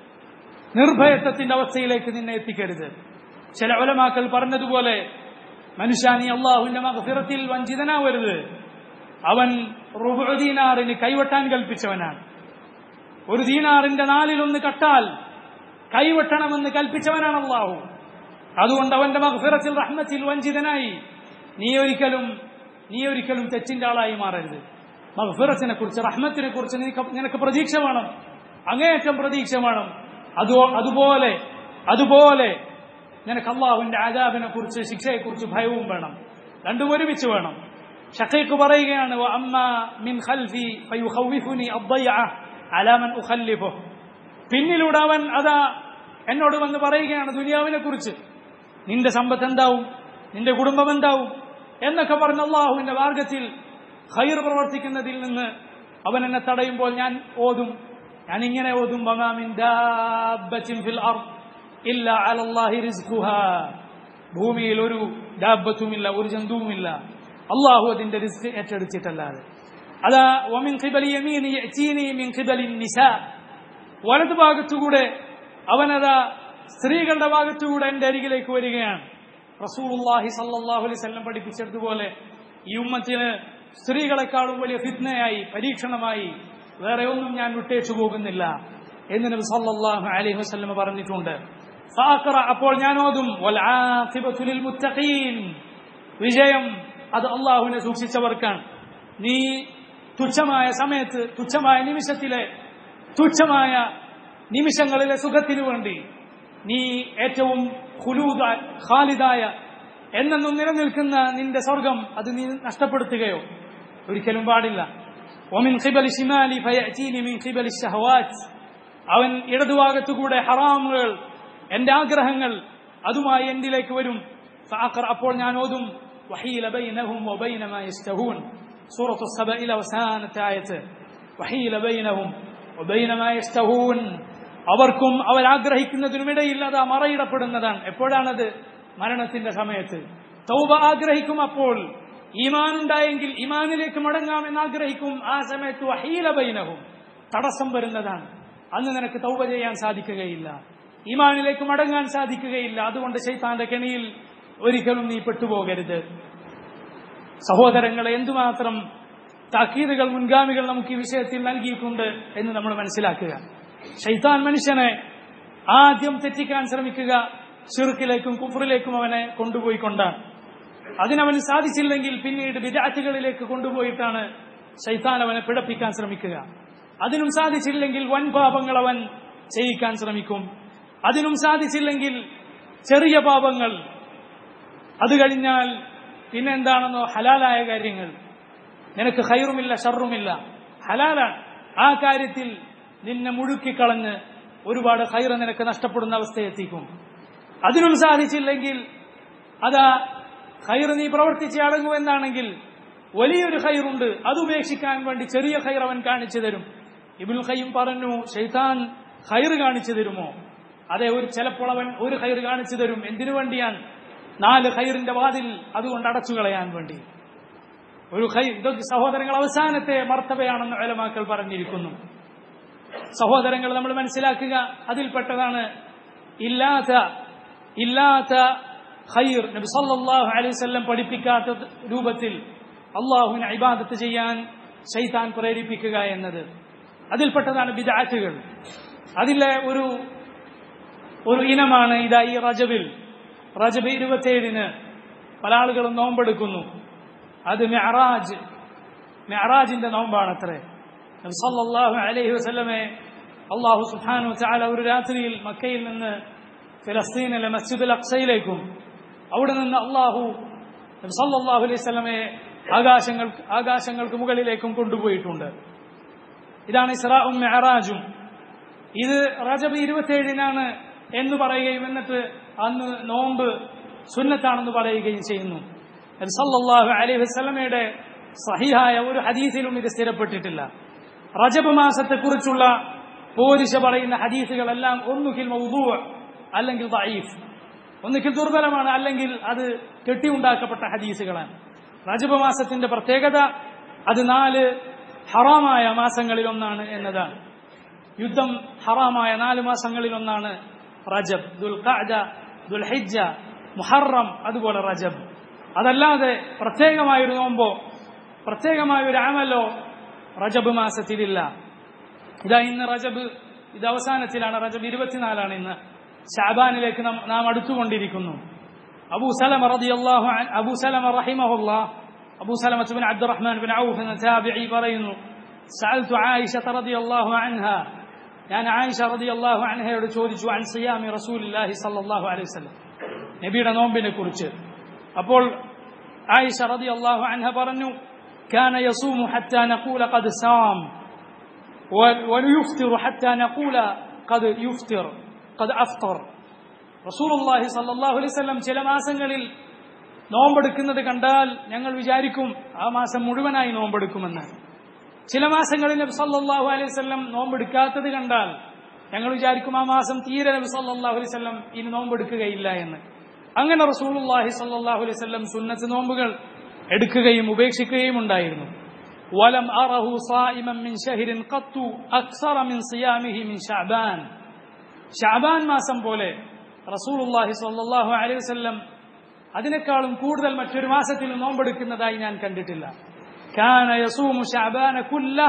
നിർഭയത്വത്തിന്റെ അവസ്ഥയിലേക്ക് നിന്നെ എത്തിക്കരുത് ചില ഒലമാക്കൾ പറഞ്ഞതുപോലെ മനുഷ്യ നീ അള്ളാഹുവിന്റെ മഗ്ഫിറത്തിൽ വഞ്ചിതനാവരുത് അവൻ റുബു ദീനാറിന് കൈവെട്ടാൻ കൽപ്പിച്ചവനാണ് ഒരു ദീനാറിന്റെ നാലിലൊന്ന് കട്ടാൽ കൈവെട്ടണമെന്ന് കൽപ്പിച്ചവനാണ് അള്ളാഹു അതുകൊണ്ട് അവന്റെ മഗ്ഫിറത്തിൽ റഹ്മത്തിൽ വഞ്ചിതനായി നീ ഒരിക്കലും നീ ഒരിക്കലും തെറ്റിന്റെ ആളായി മാറരുത് മഗ്ഫിറത്തിനെ കുറിച്ച് റഹ്മത്തിനെ കുറിച്ച് നിനക്ക് നിനക്ക് പ്രതീക്ഷ വേണം അങ്ങേയറ്റം പ്രതീക്ഷ വേണം അതോ അതുപോലെ അതുപോലെ നിനക്ക് അള്ളാഹുവിന്റെ ആജാബിനെ കുറിച്ച് ശിക്ഷയെ കുറിച്ച് ഭയവും വേണം രണ്ടും ഒരുമിച്ച് വേണം ഷഖീഖ് പറയുകയാണ് "വഅമ്മാ മിൻ ഖൽഫി ഫയുഖവ്വിഫുനി അദ്ദയ്അ അലാ മൻ ഉഖല്ലിഫുഹു." പിന്നിലൂടെ അവൻ അതാ എന്നോട് വന്ന് പറയുകയാണ് ദുനിയാവിനെ കുറിച്ച് നിന്റെ സമ്പത്ത് എന്താവും നിന്റെ കുടുംബം എന്താവും എന്നൊക്കെ പറഞ്ഞ അള്ളാഹുവിന്റെ മാർഗത്തിൽ ഖൈർ പ്രവർത്തിക്കുന്നതിൽ നിന്ന് അവൻ എന്നെ തടയുമ്പോൾ ഞാൻ ഓതും ഞാൻ ഇങ്ങനെ ഓതും "വമാ മിൻ ദാബ്ബത്തിൻ ഫിൽ അർദ് ഇല്ല അലല്ലാഹി റിസ്ഖുഹാ ഭൂമിയിൽ ഒരു ദാബത്തുമില്ല ഒരു ജന്തുവുമില്ല അള്ളാഹു അതിന്റെ റിസ്ക് ഏറ്റെടുത്തിട്ടല്ലാതെ അതാ ഒമിൻ ഖിബലി യമീനി യഅ്തീനി മിൻ ഖിബലി നിസാ വലതു ഭാഗത്തുകൂടെ അവനതാ സ്ത്രീകളുടെ ഭാഗത്തുകൂടെ എന്റെ അരികിലേക്ക് വരികയാണ് റസൂലുള്ളാഹി സല്ലല്ലാഹു അലൈഹി വസല്ലം പഠിപ്പിച്ചതുപോലെ ഈ ഉമ്മത്തിന് സ്ത്രീകളെക്കാളും വലിയ ഫിത്നയായി പരീക്ഷണമായി വേറെ ഒന്നും ഞാൻ വിട്ടേച്ചു പോകുന്നില്ല എന്ന് നബി സല്ലല്ലാഹു അലൈഹി വസല്ലം പറഞ്ഞിട്ടുണ്ട് ഫാഖറ അപ്പോൾ ഞാൻ ഓതും വൽ ആഖിബത്തു ലിൽ മുത്തഖീൻ വിജയം അത് അള്ളാഹുവിനെ സൂക്ഷിച്ചവർക്കാണ് നീ തുച്ഛമായ സമയത്ത് തുച്ഛമായ നിമിഷത്തിലെ തുച്ഛമായ നിമിഷങ്ങളിലെ സുഖത്തിനു വേണ്ടി നീ ഏറ്റവും ഖുലൂദ ഖാലിദായ എന്നെന്നും നിലനിൽക്കുന്ന നിന്റെ സ്വർഗം അത് നീ നഷ്ടപ്പെടുത്തുകയോ ഒരിക്കലും പാടില്ല ഒമിൻ ഖിബലി ഷിമാലി ഫയഅതീനി മിൻ ഖിബലി ശഹവാത്ത് അവൻ ഇടതുഭാഗത്തുകൂടെ ഹറാമുകൾ എന്റെ ആഗ്രഹങ്ങൾ അതുമായി എന്തിലേക്ക് വരും ഫഅഖർ അപ്പോൾ ഞാൻ ഓതും വഹീല ബൈനഹും വബൈന മാ യസ്തഹൂൻ സൂറത്തു സബയിലെ അവസാനത്തെ ആയത്ത് വഹീല ബൈനഹും വബൈന മാ യസ്തഹൂൻ അവർക്കും അവർ ആഗ്രഹിക്കുന്നതിനുമിടയിൽ അത് മറയിടപ്പെടുന്നതാണ് എപ്പോഴാണത് മരണത്തിന്റെ സമയത്ത് തൗബ ആഗ്രഹിക്കും അപ്പോൾ ഈമാൻ ഉണ്ടായെങ്കിൽ ഈമാനിലേക്ക് മടങ്ങാം എന്ന് ആഗ്രഹിക്കും ആ സമയത്ത് വഹീല ബൈനഹും തടസ്സം വരുന്നതാണ് അന്ന് നിനക്ക് തൗബ ചെയ്യാൻ സാധിക്കുകയില്ല ഈമാനിലേക്ക് മടങ്ങാൻ സാധിക്കുകയില്ല അതുകൊണ്ട് ശൈത്താന്റെ കെണിയിൽ ഒരിക്കലും നീ പെട്ടുപോകരുത് സഹോദരങ്ങളെ എന്തുമാത്രം താക്കീതുകൾ മുൻഗാമികൾ നമുക്ക് ഈ വിഷയത്തിൽ നൽകിയിട്ടുണ്ട് എന്ന് നമ്മൾ മനസ്സിലാക്കുക ഷൈത്താൻ മനുഷ്യനെ ആദ്യം തെറ്റിക്കാൻ ശ്രമിക്കുക ഷിർക്കിലേക്കും കുഫറിലേക്കും അവനെ കൊണ്ടുപോയിക്കൊണ്ടാണ് അതിനവന് സാധിച്ചില്ലെങ്കിൽ പിന്നീട് വിദാറ്റുകളിലേക്ക് കൊണ്ടുപോയിട്ടാണ് ഷൈത്താൻ അവനെ പിഴപ്പിക്കാൻ ശ്രമിക്കുക അതിനും സാധിച്ചില്ലെങ്കിൽ വൻ പാപങ്ങൾ അവൻ ചെയ്യിക്കാൻ ശ്രമിക്കും അതിനും സാധിച്ചില്ലെങ്കിൽ ചെറിയ പാപങ്ങൾ അത് കഴിഞ്ഞാൽ പിന്നെന്താണെന്നോ ഹലാലായ കാര്യങ്ങൾ നിനക്ക് ഹൈറുമില്ല ഷറുമില്ല ഹലാലാണ് ആ കാര്യത്തിൽ നിന്നെ മുഴുക്കിക്കളഞ്ഞ് ഒരുപാട് ഹൈറ് നിനക്ക് നഷ്ടപ്പെടുന്ന അവസ്ഥയെത്തിക്കും അതിനും സാധിച്ചില്ലെങ്കിൽ അതാ ഹൈർ നീ പ്രവർത്തിച്ച് അടങ്ങുമെന്നാണെങ്കിൽ വലിയൊരു ഹൈറുണ്ട് അത് ഉപേക്ഷിക്കാൻ വേണ്ടി ചെറിയ ഹൈർ അവൻ കാണിച്ചു തരും ഇബുൽ ഖയ്യും പറഞ്ഞു ഷെയ്ത്താൻ ഹൈർ കാണിച്ചു തരുമോ അതെ ഒരു ചിലപ്പോൾ അവൻ ഒരു ഹൈർ കാണിച്ചു തരും എന്തിനു വേണ്ടിയാണ് നാല് ഹൈറിന്റെ വാതിൽ അതുകൊണ്ട് അടച്ചു കളയാൻ വേണ്ടി ഒരു ഹൈർ ഇതൊക്കെ സഹോദരങ്ങൾ അവസാനത്തെ മർത്തവയാണെന്ന് അലമാക്കൾ പറഞ്ഞിരിക്കുന്നു സഹോദരങ്ങൾ നമ്മൾ മനസ്സിലാക്കുക അതിൽപ്പെട്ടതാണ് ഇല്ലാത്ത ഇല്ലാത്ത ഖൈർ നബി സല്ലല്ലാഹു അലൈഹി വസല്ലം പഠിപ്പിക്കാത്ത രൂപത്തിൽ അള്ളാഹുവിനെ ഇബാദത്ത് ചെയ്യാൻ ശൈത്താൻ പ്രേരിപ്പിക്കുക എന്നത് അതിൽപ്പെട്ടതാണ് ബിദാറ്റുകൾ അതിലെ ഒരു ഒരു ഇനമാണ് ഇതാ ഈ റജബിൽ റജബ് ഇരുപത്തിയേഴിന് പല ആളുകളും നോമ്പെടുക്കുന്നു അത് മെഹറാജ് മെഹറാജിന്റെ നോമ്പാണത്രേ നബി സല്ലല്ലാഹു അലൈഹി വസല്ലമെ അള്ളാഹു സുബ്ഹാനഹു വതആല ഒരു രാത്രിയിൽ മക്കയിൽ നിന്ന് ഫലസ്തീനിലെ മസ്ജിദുൽ അക്സയിലേക്കും അവിടെ നിന്ന് അള്ളാഹു നബി സല്ലല്ലാഹു അലൈഹി വസല്ലമയെ ആകാശങ്ങൾ ആകാശങ്ങൾക്ക് മുകളിലേക്കും കൊണ്ടുപോയിട്ടുണ്ട് ഇതാണ് ഇസ്രാഉം മെഹറാജും ഇത് റജബ് ഇരുപത്തിയേഴിനാണ് എന്ന് പറയുകയും എന്നിട്ട് അന്ന് നോമ്പ് സുന്നത്താണെന്ന് പറയുകയും ചെയ്യുന്നു നബി സല്ലല്ലാഹു അലൈഹി വസല്ലമയുടെ സഹിഹായ ഒരു ഹദീസിലും ഇത് സ്ഥിരപ്പെട്ടിട്ടില്ല റജബ് മാസത്തെക്കുറിച്ചുള്ള പോരിശ പറയുന്ന ഹദീസുകളെല്ലാം ഒന്നുകിൽ മൗദൂ അല്ലെങ്കിൽ ദഈഫ് ഒന്നുകിൽ ദുർബലമാണ് അല്ലെങ്കിൽ അത് കെട്ടിയുണ്ടാക്കപ്പെട്ട ഹദീസുകളാണ് റജബ് മാസത്തിന്റെ പ്രത്യേകത അത് നാല് ഹറാമായ മാസങ്ങളിൽ ഒന്നാണ് എന്നതാണ് യുദ്ധം ഹറാമായ നാല് മാസങ്ങളിൽ ഒന്നാണ് റജബ് ദുൽ ഖഅദ ദുൽ ഹിജ്ജ മുഹറം അതുപോലെ റജബ് അതല്ലാതെ പ്രത്യേകമായൊരു നോമ്പോ പ്രത്യേകമായൊരു അമലോ റജബ് മാസത്തിലില്ല ഇതാ ഇന്ന് റജബ് ഇത് അവസാനത്തിലാണ് റജബ് ഇരുപത്തിനാലാണ് ഇന്ന് ഷാബാനിലേക്ക് നാം നാം അടുത്തുകൊണ്ടിരിക്കുന്നു അബൂ സലമ റളിയല്ലാഹു അൻ അബൂ സലമ റഹിമഹുല്ലാഹ് Abu Salama bin Abdurrahman bin Auf എന്ന താബിഈ പറയുന്നു സഅൽതു ആയിഷ റളിയല്ലാഹു അൻഹ ഞാൻ ആയിഷ റളിയല്ലാഹു അൻഹയോട് ചോദിച്ചു അൻ സിയാമി റസൂലുള്ളാഹി സ്വല്ലല്ലാഹു അലൈഹി വസല്ലം നബിയുടെ നോമ്പിനെ കുറിച്ച് അപ്പോൾ ആയിഷ റളിയല്ലാഹു അൻഹ പറഞ്ഞു كان يصوم حتى نقول قد صام ويفطر حتى نقول قد يفطر قد أفطر رسول الله صلى الله عليه وسلم ചില മാസങ്ങളിൽ നോമ്പെടുക്കുന്നത് കണ്ടാൽ ഞങ്ങൾ വിചാരിക്കും ആ മാസം മുഴുവനായി നോമ്പെടുക്കുമെന്ന് ചില മാസങ്ങളിൽ നബി സല്ലല്ലാഹു അലൈഹി വസല്ലം നോമ്പെടുക്കാത്തത് കണ്ടാൽ ഞങ്ങൾ വിചാരിക്കും ആ മാസം തീരെ നബി സല്ലല്ലാഹു അലൈഹി വസല്ലം ഇനി നോമ്പെടുക്കുകയില്ല എന്ന് അങ്ങനെ റസൂലുള്ളാഹി സല്ലല്ലാഹു അലൈഹി വസല്ലം സുന്നത്ത് നോമ്പുകൾ എടുക്കുകയും ഉപേക്ഷിക്കുകയും ഉണ്ടായിരുന്നു ولم أره صائما من شهر قط أكثر من صيامه من شعبان ഷാബാൻ മാസം പോലെ റസൂലുള്ളാഹി സ്വല്ലല്ലാഹു അലൈഹി വസല്ലം അതിനേക്കാളും കൂടുതൽ മറ്റൊരു മാസത്തിൽ നോമ്പെടുക്കുന്നതായി ഞാൻ കണ്ടിട്ടില്ല കാന യസൂമു ഷഅബാന കുല്ല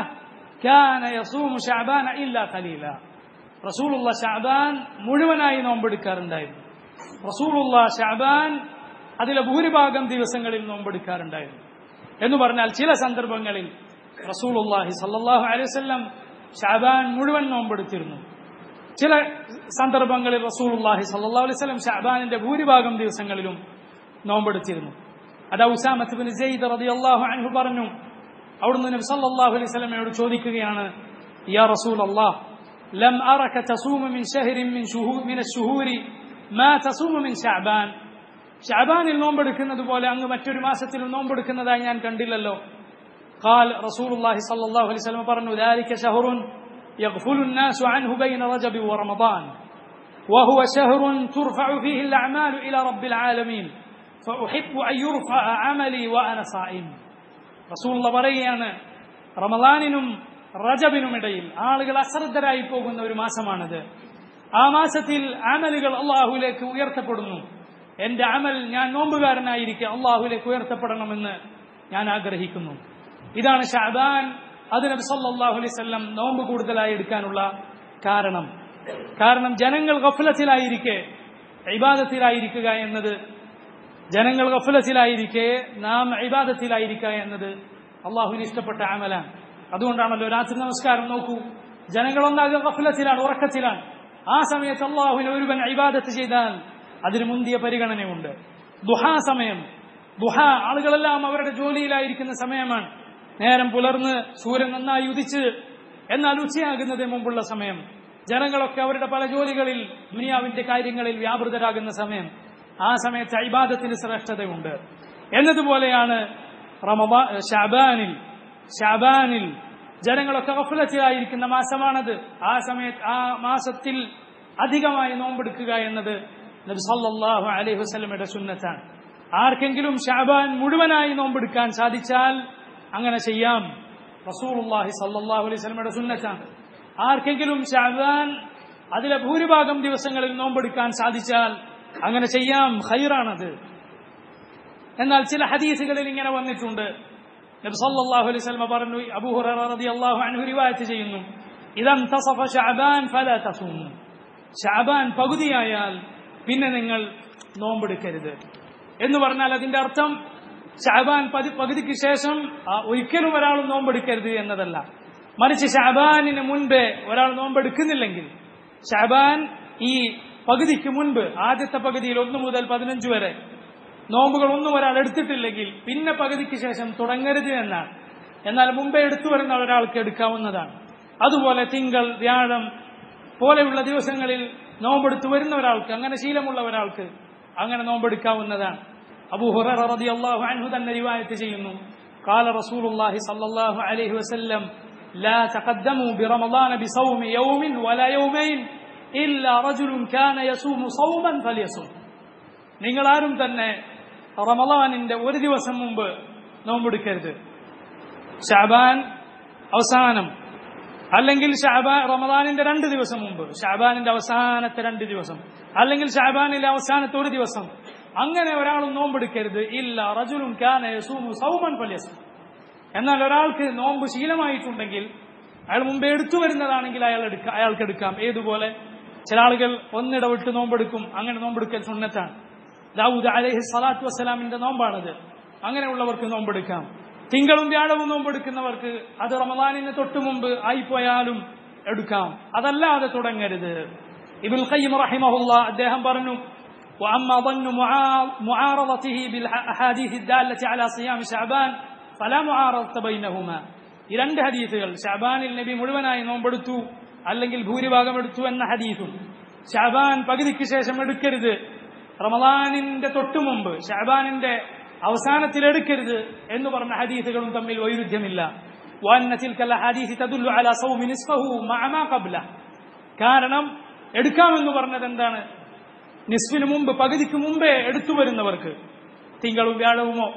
കാന യസൂമു ഷഅബാന ഇല്ലാ ഖലീല റസൂലുള്ള ഷഅബാൻ മുഴുവനായി നോമ്പെടുക്കാറുണ്ടായിരുന്നു റസൂലുള്ള ഷഅബാൻ അതിലെ ഭൂരിഭാഗം ദിവസങ്ങളിൽ നോമ്പെടുക്കാറുണ്ടായിരുന്നു എന്ന് പറഞ്ഞാൽ ചില സന്ദർഭങ്ങളിൽ റസൂലുള്ളാഹി സല്ലല്ലാഹു അലൈഹി വസല്ലം ഷഅബാൻ മുഴുവൻ നോമ്പെടുത്തിരുന്നു ചില സന്ദർഭങ്ങളിൽ റസൂലുള്ളാഹി സല്ലല്ലാഹു അലൈഹി വസല്ലം ഷഅബാനിന്റെ ഭൂരിഭാഗം ദിവസങ്ങളിലും നോമ്പെടുത്തിരുന്നു അത് ഉസാമത്ത് ബിൻ സെയ്ദ് റളിയല്ലാഹു അൻഹു പറഞ്ഞു അവിടുന്ന് നബി സല്ലല്ലാഹു അലൈഹി വസല്ലമയോട് ചോദിക്കുകയാണ് യാ റസൂലല്ലാഹ് ലം അറക തസൂമ മിൻ ഷഹ്റിൻ മിൻ ശുഹൂർ മിൻ അശ്ശുഹൂരി മാ തസൂമ മിൻ ശഅബാൻ ഷഅബാനിൽ നോമ്പെടുക്കുന്നത് പോലെ അങ്ങ് മറ്റൊരു മാസത്തിൽ നോമ്പെടുക്കുന്നതായി ഞാൻ കണ്ടില്ലല്ലോ قال رسول الله صلى الله عليه وسلم പറഞ്ഞു ذلك شهر يغفل الناس عنه بين رجب ورمضان وهو شهر ترفع فيه الأعمال إلى رب العالمين فأحب أن يرفع عملي وأنا صائم رسول الله പറയുകയാണ് റമദാനിനും റജബിനും ഇടയിൽ ആളുകൾ അശ്രദ്ധരായി പോകുന്ന ഒരു മാസമാണിത് ആ മാസത്തിൽ അമലുകൾ അള്ളാഹുലേക്ക് ഉയർത്തപ്പെടുന്നു എന്റെ അമൽ ഞാൻ നോമ്പുകാരനായിരിക്കെ അള്ളാഹുലേക്ക് ഉയർത്തപ്പെടണമെന്ന് ഞാൻ ആഗ്രഹിക്കുന്നു ഇതാണ് ഷാബാൻ അത് നബി സല്ലല്ലാഹു അലൈഹി വസല്ലം നോമ്പ് കൂടുതലായി എടുക്കാനുള്ള കാരണം കാരണം ജനങ്ങൾ ഗഫലത്തിലായിരിക്കെ ഇബാദത്തിലായിരിക്കുക എന്നത് ജനങ്ങൾ ഗഫലത്തിലായിരിക്കെ നാം ഇബാദത്തിലായിരിക്കുക എന്നത് അള്ളാഹുവിന് ഇഷ്ടപ്പെട്ട അമലാണ് അതുകൊണ്ടാണല്ലോ രാത്രി നമസ്കാരം നോക്കൂ ജനങ്ങളൊന്നാകെ ഗഫലത്തിലാണ് ഉറക്കത്തിലാണ് ആ സമയത്ത് അള്ളാഹുവിന് ഒരുവൻ ഇബാദത്ത് ചെയ്താൽ അതിന് മുന്തിയ പരിഗണനയുണ്ട് ദുഹാ സമയം ദുഹ ആളുകളെല്ലാം അവരുടെ ജോലിയിലായിരിക്കുന്ന സമയമാണ് നേരം പുലർന്ന് സൂര്യൻ നന്നായി ഉദിച്ച് എന്നാൽ ഉച്ചയാകുന്നതിന് മുമ്പുള്ള സമയം ജനങ്ങളൊക്കെ അവരുടെ പല ജോലികളിൽ ദുനിയാവിന്റെ കാര്യങ്ങളിൽ വ്യാപൃതരാകുന്ന സമയം ആ സമയത്ത് അൈബാദത്തിന് ശ്രേഷ്ഠതയുണ്ട് എന്നതുപോലെയാണ് റമബാ ഷാബാനിൽ ഷാബാനിൽ ജനങ്ങളൊക്കെ ഗഫലത്തിലായിരിക്കുന്ന മാസമാണത് ആ സമയത്ത് ആ മാസത്തിൽ അധികമായി നോമ്പെടുക്കുക എന്നത് നബി സല്ലല്ലാഹു അലൈഹി വസല്ലമയുടെ സുന്നത്താണ് ആർക്കെങ്കിലും ഷാബാൻ മുഴുവനായി നോമ്പെടുക്കാൻ സാധിച്ചാൽ അങ്ങനെ ചെയ്യാം റസൂലുള്ളാഹി സല്ലല്ലാഹു അലൈഹി വസല്ലമയുടെ സുന്നത്താണ് ആർക്കെങ്കിലും ഷാബാൻ അതിലെ ഭൂരിഭാഗം ദിവസങ്ങളിൽ നോമ്പെടുക്കാൻ സാധിച്ചാൽ അങ്ങനെ ചെയ്യാം ഖൈറാണത് എന്നാൽ ചില ഹദീസുകളിൽ ഇങ്ങനെ വന്നിട്ടുണ്ട് നബി സല്ലല്ലാഹു അലൈഹി വസല്ലം പറഞ്ഞു അബൂ ഹുറൈറ റളിയല്ലാഹു അൻഹു റിവായത്ത് ചെയ്യുന്നു ഇദം തസഫ ശഅബാൻ ഫലാ തസൂമു ശഅബാൻ പകുതിയായാൽ പിന്നെ നിങ്ങൾ നോമ്പെടുക്കരുത് എന്ന് പറഞ്ഞാൽ അതിന്റെ അർത്ഥം ഷാബാൻ പതി പകുതിക്ക് ശേഷം ആ, ഒരിക്കലും ഒരാൾ നോമ്പെടുക്കരുത് എന്നതല്ല മറിച്ച് ഷാബാനിന് മുൻപേ ഒരാൾ നോമ്പെടുക്കുന്നില്ലെങ്കിൽ ഷാബാൻ ഈ പകുതിക്ക് മുൻപ് ആദ്യത്തെ പകുതിയിൽ ഒന്ന് മുതൽ പതിനഞ്ച് വരെ നോമ്പുകൾ ഒന്നും ഒരാൾ എടുത്തിട്ടില്ലെങ്കിൽ പിന്നെ പകുതിക്ക് ശേഷം തുടങ്ങരുത് എന്നാണ് എന്നാൽ മുമ്പേ എടുത്തു വരുന്ന ഒരാൾക്ക് എടുക്കാവുന്നതാണ് അതുപോലെ തിങ്കൾ വ്യാഴം പോലെയുള്ള ദിവസങ്ങളിൽ നോമ്പെടുത്തു വരുന്ന ഒരാൾക്ക് അങ്ങനെ ശീലമുള്ള ഒരാൾക്ക് അങ്ങനെ നോമ്പെടുക്കാവുന്നതാണ് അബൂ ഹുറൈറ റളിയല്ലാഹു അൻഹു തന്നെ റിവായത്ത് ചെയ്യുന്നു قال رسول الله صلى الله عليه وسلم لا تقدموا برمضان بصوم يوم ولا يومين إلا رجل كان يصوم صوما فليصوم നിങ്ങൾ ആരും തന്നെ റമളാനിന്റെ ഒരു ദിവസം മുമ്പ് നോമ്പെടുക്കരുത് ഷാബാൻ അവസാനം അല്ലെങ്കിൽ ഷാബാൻ റമദാനിന്റെ രണ്ട് ദിവസം മുമ്പ് ഷാബാനിന്റെ അവസാനത്തെ രണ്ട് ദിവസം അല്ലെങ്കിൽ ഷാബാനിലെ അവസാനത്തെ ഒരു ദിവസം അങ്ങനെ ഒരാളും നോമ്പെടുക്കരുത് ഇല്ല റജുലും കാന യസൂമു സൗമൻ ഫല്യസും എന്നാൽ ഒരാൾക്ക് നോമ്പ് ശീലമായിട്ടുണ്ടെങ്കിൽ അയാൾ മുമ്പേ എടുത്തു വരുന്നതാണെങ്കിൽ അയാൾ എടുക്കാം അയാൾക്ക് എടുക്കാം ഏതുപോലെ ചില ആളുകൾ ഒന്നിടവിട്ട് നോമ്പെടുക്കും അങ്ങനെ നോമ്പെടുക്കൽ സുന്നത്താണ് ദാവൂദ് അലൈഹി സ്വലാത്തു വസ്സലാമിന്റെ നോമ്പാണത് അങ്ങനെയുള്ളവർക്ക് നോമ്പെടുക്കാം തിങ്കളും വ്യാഴവും നോമ്പെടുക്കുന്നവർക്ക് അത് റമദാനിന് തൊട്ടു മുമ്പ് ആയിപ്പോയാലും എടുക്കാം അതല്ലാതെ തുടങ്ങരുത് ഇബുൽ ഖയ്യിം റഹിമഹുല്ല അദ്ദേഹം പറഞ്ഞു وأما ظن معا- معارضته بالأحاديث الدالة على صيام شعبان فلا معارضة بينهما ഈ രണ്ട് ഹദീസുകൾ ഷാബാനിൽ നബി മുഴുവനായി നോമ്പെടുത്തു അല്ലെങ്കിൽ ഭൂരിഭാഗം എടുത്തു എന്ന ഹദീസും ഷാബാൻ പകുതിക്ക് ശേഷം എടുക്കരുത് റമദാനിന്റെ തൊട്ടു മുമ്പ് ഷാബാനിന്റെ അവസാനത്തിൽ എടുക്കരുത് എന്ന് പറഞ്ഞ ഹദീസുകളും തമ്മിൽ വൈരുദ്ധ്യമില്ല وأن تلك الأحاديث تدل على صوم نصفه مع ما قبله കാരണം എടുക്കാമെന്ന് പറഞ്ഞത് എന്താണ് നിസ്ഫിന് മുമ്പ് പകുതിക്ക് മുമ്പേ എടുത്തു വരുന്നവർക്ക് തിങ്കളും വ്യാഴവുമോ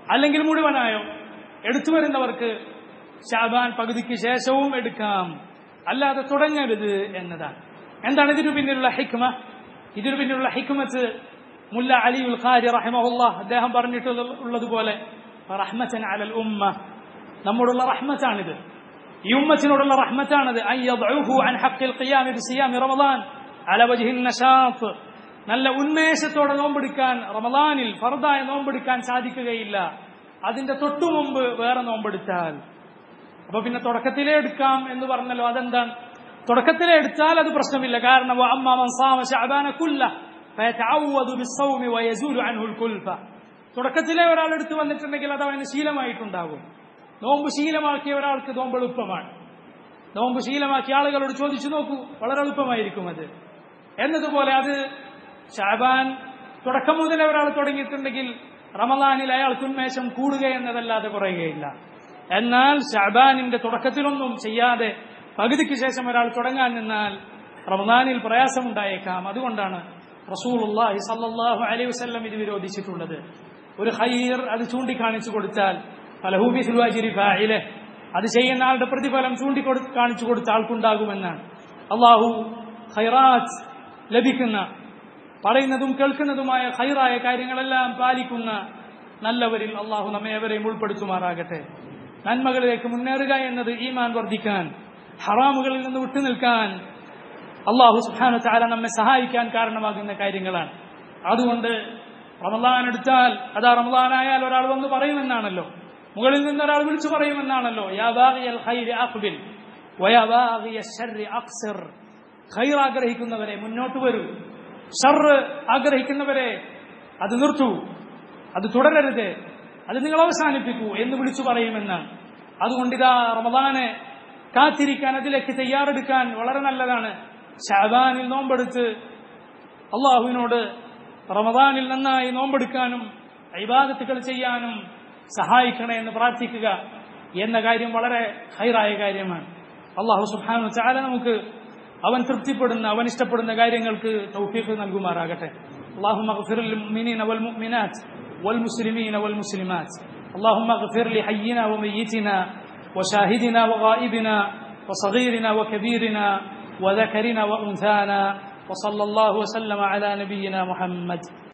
അല്ലെങ്കിൽ മുഴുവനായോ എടുത്തു വരുന്നവർക്ക് ഷാബാൻ പകുതിക്ക് ശേഷവും എടുക്കാം അല്ലാതെ തുടങ്ങരുത് എന്നതാണ് എന്താണ് ഇതിനു പിന്നിലുള്ള ഹിക്മ ഇതിനു പിന്നിലുള്ള ഹിക്മത്ത് മുല്ല അലി ഉൽ ഖാരി റഹിമഹുല്ല അദ്ദേഹം പറഞ്ഞിട്ടുള്ളതുപോലെ റഹ്മത്തൻ അലൽ ഉമ്മ നമ്മോടുള്ള റഹ്മത്താണിത് ഈ ഉമ്മത്തിനോടുള്ള റഹ്മത്താണത് അൻ യദ്ഉഹു അൻ ഹഖ്ഖിൽ ഖിയാമി ബിസിയാമി റമളാൻ അല വജ്ഹിൻ നശാത്ത് നല്ല ഉന്മേഷത്തോടെ നോമ്പെടുക്കാൻ റമളാനിൽ ഫർദായ നോമ്പെടുക്കാൻ സാധിക്കുകയില്ല അതിന്റെ തൊട്ടു മുമ്പ് വേറെ നോമ്പെടുത്താൽ അപ്പൊ പിന്നെ തുടക്കത്തിലേ എടുക്കാം എന്ന് പറഞ്ഞല്ലോ അതെന്താണ് തുടക്കത്തിലേ എടുത്താൽ അത് പ്രശ്നമില്ല കാരണം അമ്മ മൻ സാമ ശഅബാന കുല്ല ഫയതഅവദു ബിസ്സൗമി വയസൂലു അൻഹുൽ കുൽഫ തുടക്കത്തിലെ ഒരാൾ എടുത്തു വന്നിട്ടുണ്ടെങ്കിൽ അത് അവന് ശീലമായിട്ടുണ്ടാകും നോമ്പ് ശീലമാക്കിയ ഒരാൾക്ക് നോമ്പ് എളുപ്പമാണ് നോമ്പ് ശീലമാക്കിയ ആളുകളോട് ചോദിച്ചു നോക്കൂ വളരെ എളുപ്പമായിരിക്കും അത് എന്നതുപോലെ അത് ഷാബാൻ തുടക്കം മുതൽ ഒരാൾ തുടങ്ങിയിട്ടുണ്ടെങ്കിൽ റമദാനിൽ അയാൾക്ക് ഉന്മേഷം കൂടുക എന്നതല്ലാതെ കുറയുകയില്ല എന്നാൽ ഷാബാനിന്റെ തുടക്കത്തിലൊന്നും ചെയ്യാതെ പകുതിക്ക് ശേഷം ഒരാൾ തുടങ്ങാൻ നിന്നാൽ റമദാനിൽ പ്രയാസമുണ്ടായേക്കാം അതുകൊണ്ടാണ് റസൂലുള്ളാഹി സല്ലല്ലാഹു അലൈഹി വസല്ലം ഇത് വിരോധിച്ചിട്ടുള്ളത് ഒരു ഖൈർ അത് ചൂണ്ടിക്കാണിച്ചു കൊടുത്താൽ ഫലഹൂബി സുൽവാജിരി ഫായിലെ അത് ചെയ്യുന്ന ആളുടെ പ്രതിഫലം ചൂണ്ടിക്കൊടു കാണിച്ചു കൊടുത്ത ആൾക്കുണ്ടാകുമെന്നാണ് അള്ളാഹു ഖൈറാത്ത് ലഭിക്കുന്ന പറയുന്നതും കേൾക്കുന്നതുമായ ഖൈറായ കാര്യങ്ങളെല്ലാം പാലിക്കുന്ന നല്ലവരിൽ അള്ളാഹു നമ്മെ എവരെയും ഉൾപ്പെടുത്തുമാറാകട്ടെ നന്മകളിലേക്ക് മുന്നേറുക എന്നത് ഈമാൻ വർദ്ധിക്കാൻ ഹറാമുകളിൽ നിന്ന് വിട്ടുനിൽക്കാൻ അള്ളാഹു സുഹാന ചാല നമ്മെ സഹായിക്കാൻ കാരണമാകുന്ന കാര്യങ്ങളാണ് അതുകൊണ്ട് റമദാൻ എടുത്താൽ അതാ റമദാനായാൽ ഒരാൾ വന്ന് പറയുമെന്നാണല്ലോ മുകളിൽ നിന്ന് ഒരാൾ വിളിച്ചു പറയുമെന്നാണല്ലോ യാ ബാഗിയൽ ഖൈരി അഖ്ബിൽ വയാ ബാഗിയ ശർരി അക്സിർ ഖൈർ ആഗ്രഹിക്കുന്നവരെ മുന്നോട്ട് വരൂ ഷർ ആഗ്രഹിക്കുന്നവരെ അത് നിർത്തൂ അത് തുടരരുത് അത് നിങ്ങൾ അവസാനിപ്പിക്കൂ എന്ന് വിളിച്ചു പറയുമെന്നാണ് അതുകൊണ്ട് ഇതാ റമദാനെ കാത്തിരിക്കാൻ അതിലേക്ക് തയ്യാറെടുക്കാൻ വളരെ നല്ലതാണ് ഷാബാനിൽ നോമ്പെടുത്ത് അള്ളാഹുവിനോട് റമദാനിൽ നന്നായി നോമ്പെടുക്കാനും ഇബാദത്തുകൾ ചെയ്യാനും സഹായിക്കണേ എന്ന് പ്രാർത്ഥിക്കുക എന്ന കാര്യം വളരെ ഹൈറായ കാര്യമാണ് അള്ളാഹു സുബാനു ചാല നമുക്ക് അവൻ തൃപ്തിപ്പെടുന്ന അവൻ ഇഷ്ടപ്പെടുന്ന കാര്യങ്ങൾക്ക് തൗഫീഖ് നൽകുമാറാകട്ടെ اللهم اغفر للمؤمنين والمؤمنات والمسلمين والمسلمات اللهم اغفر لحينا وميتنا وشاهدنا وغائبنا وصغيرنا وكبيرنا وذكرنا وانثانا وصلى الله وسلم على نبينا محمد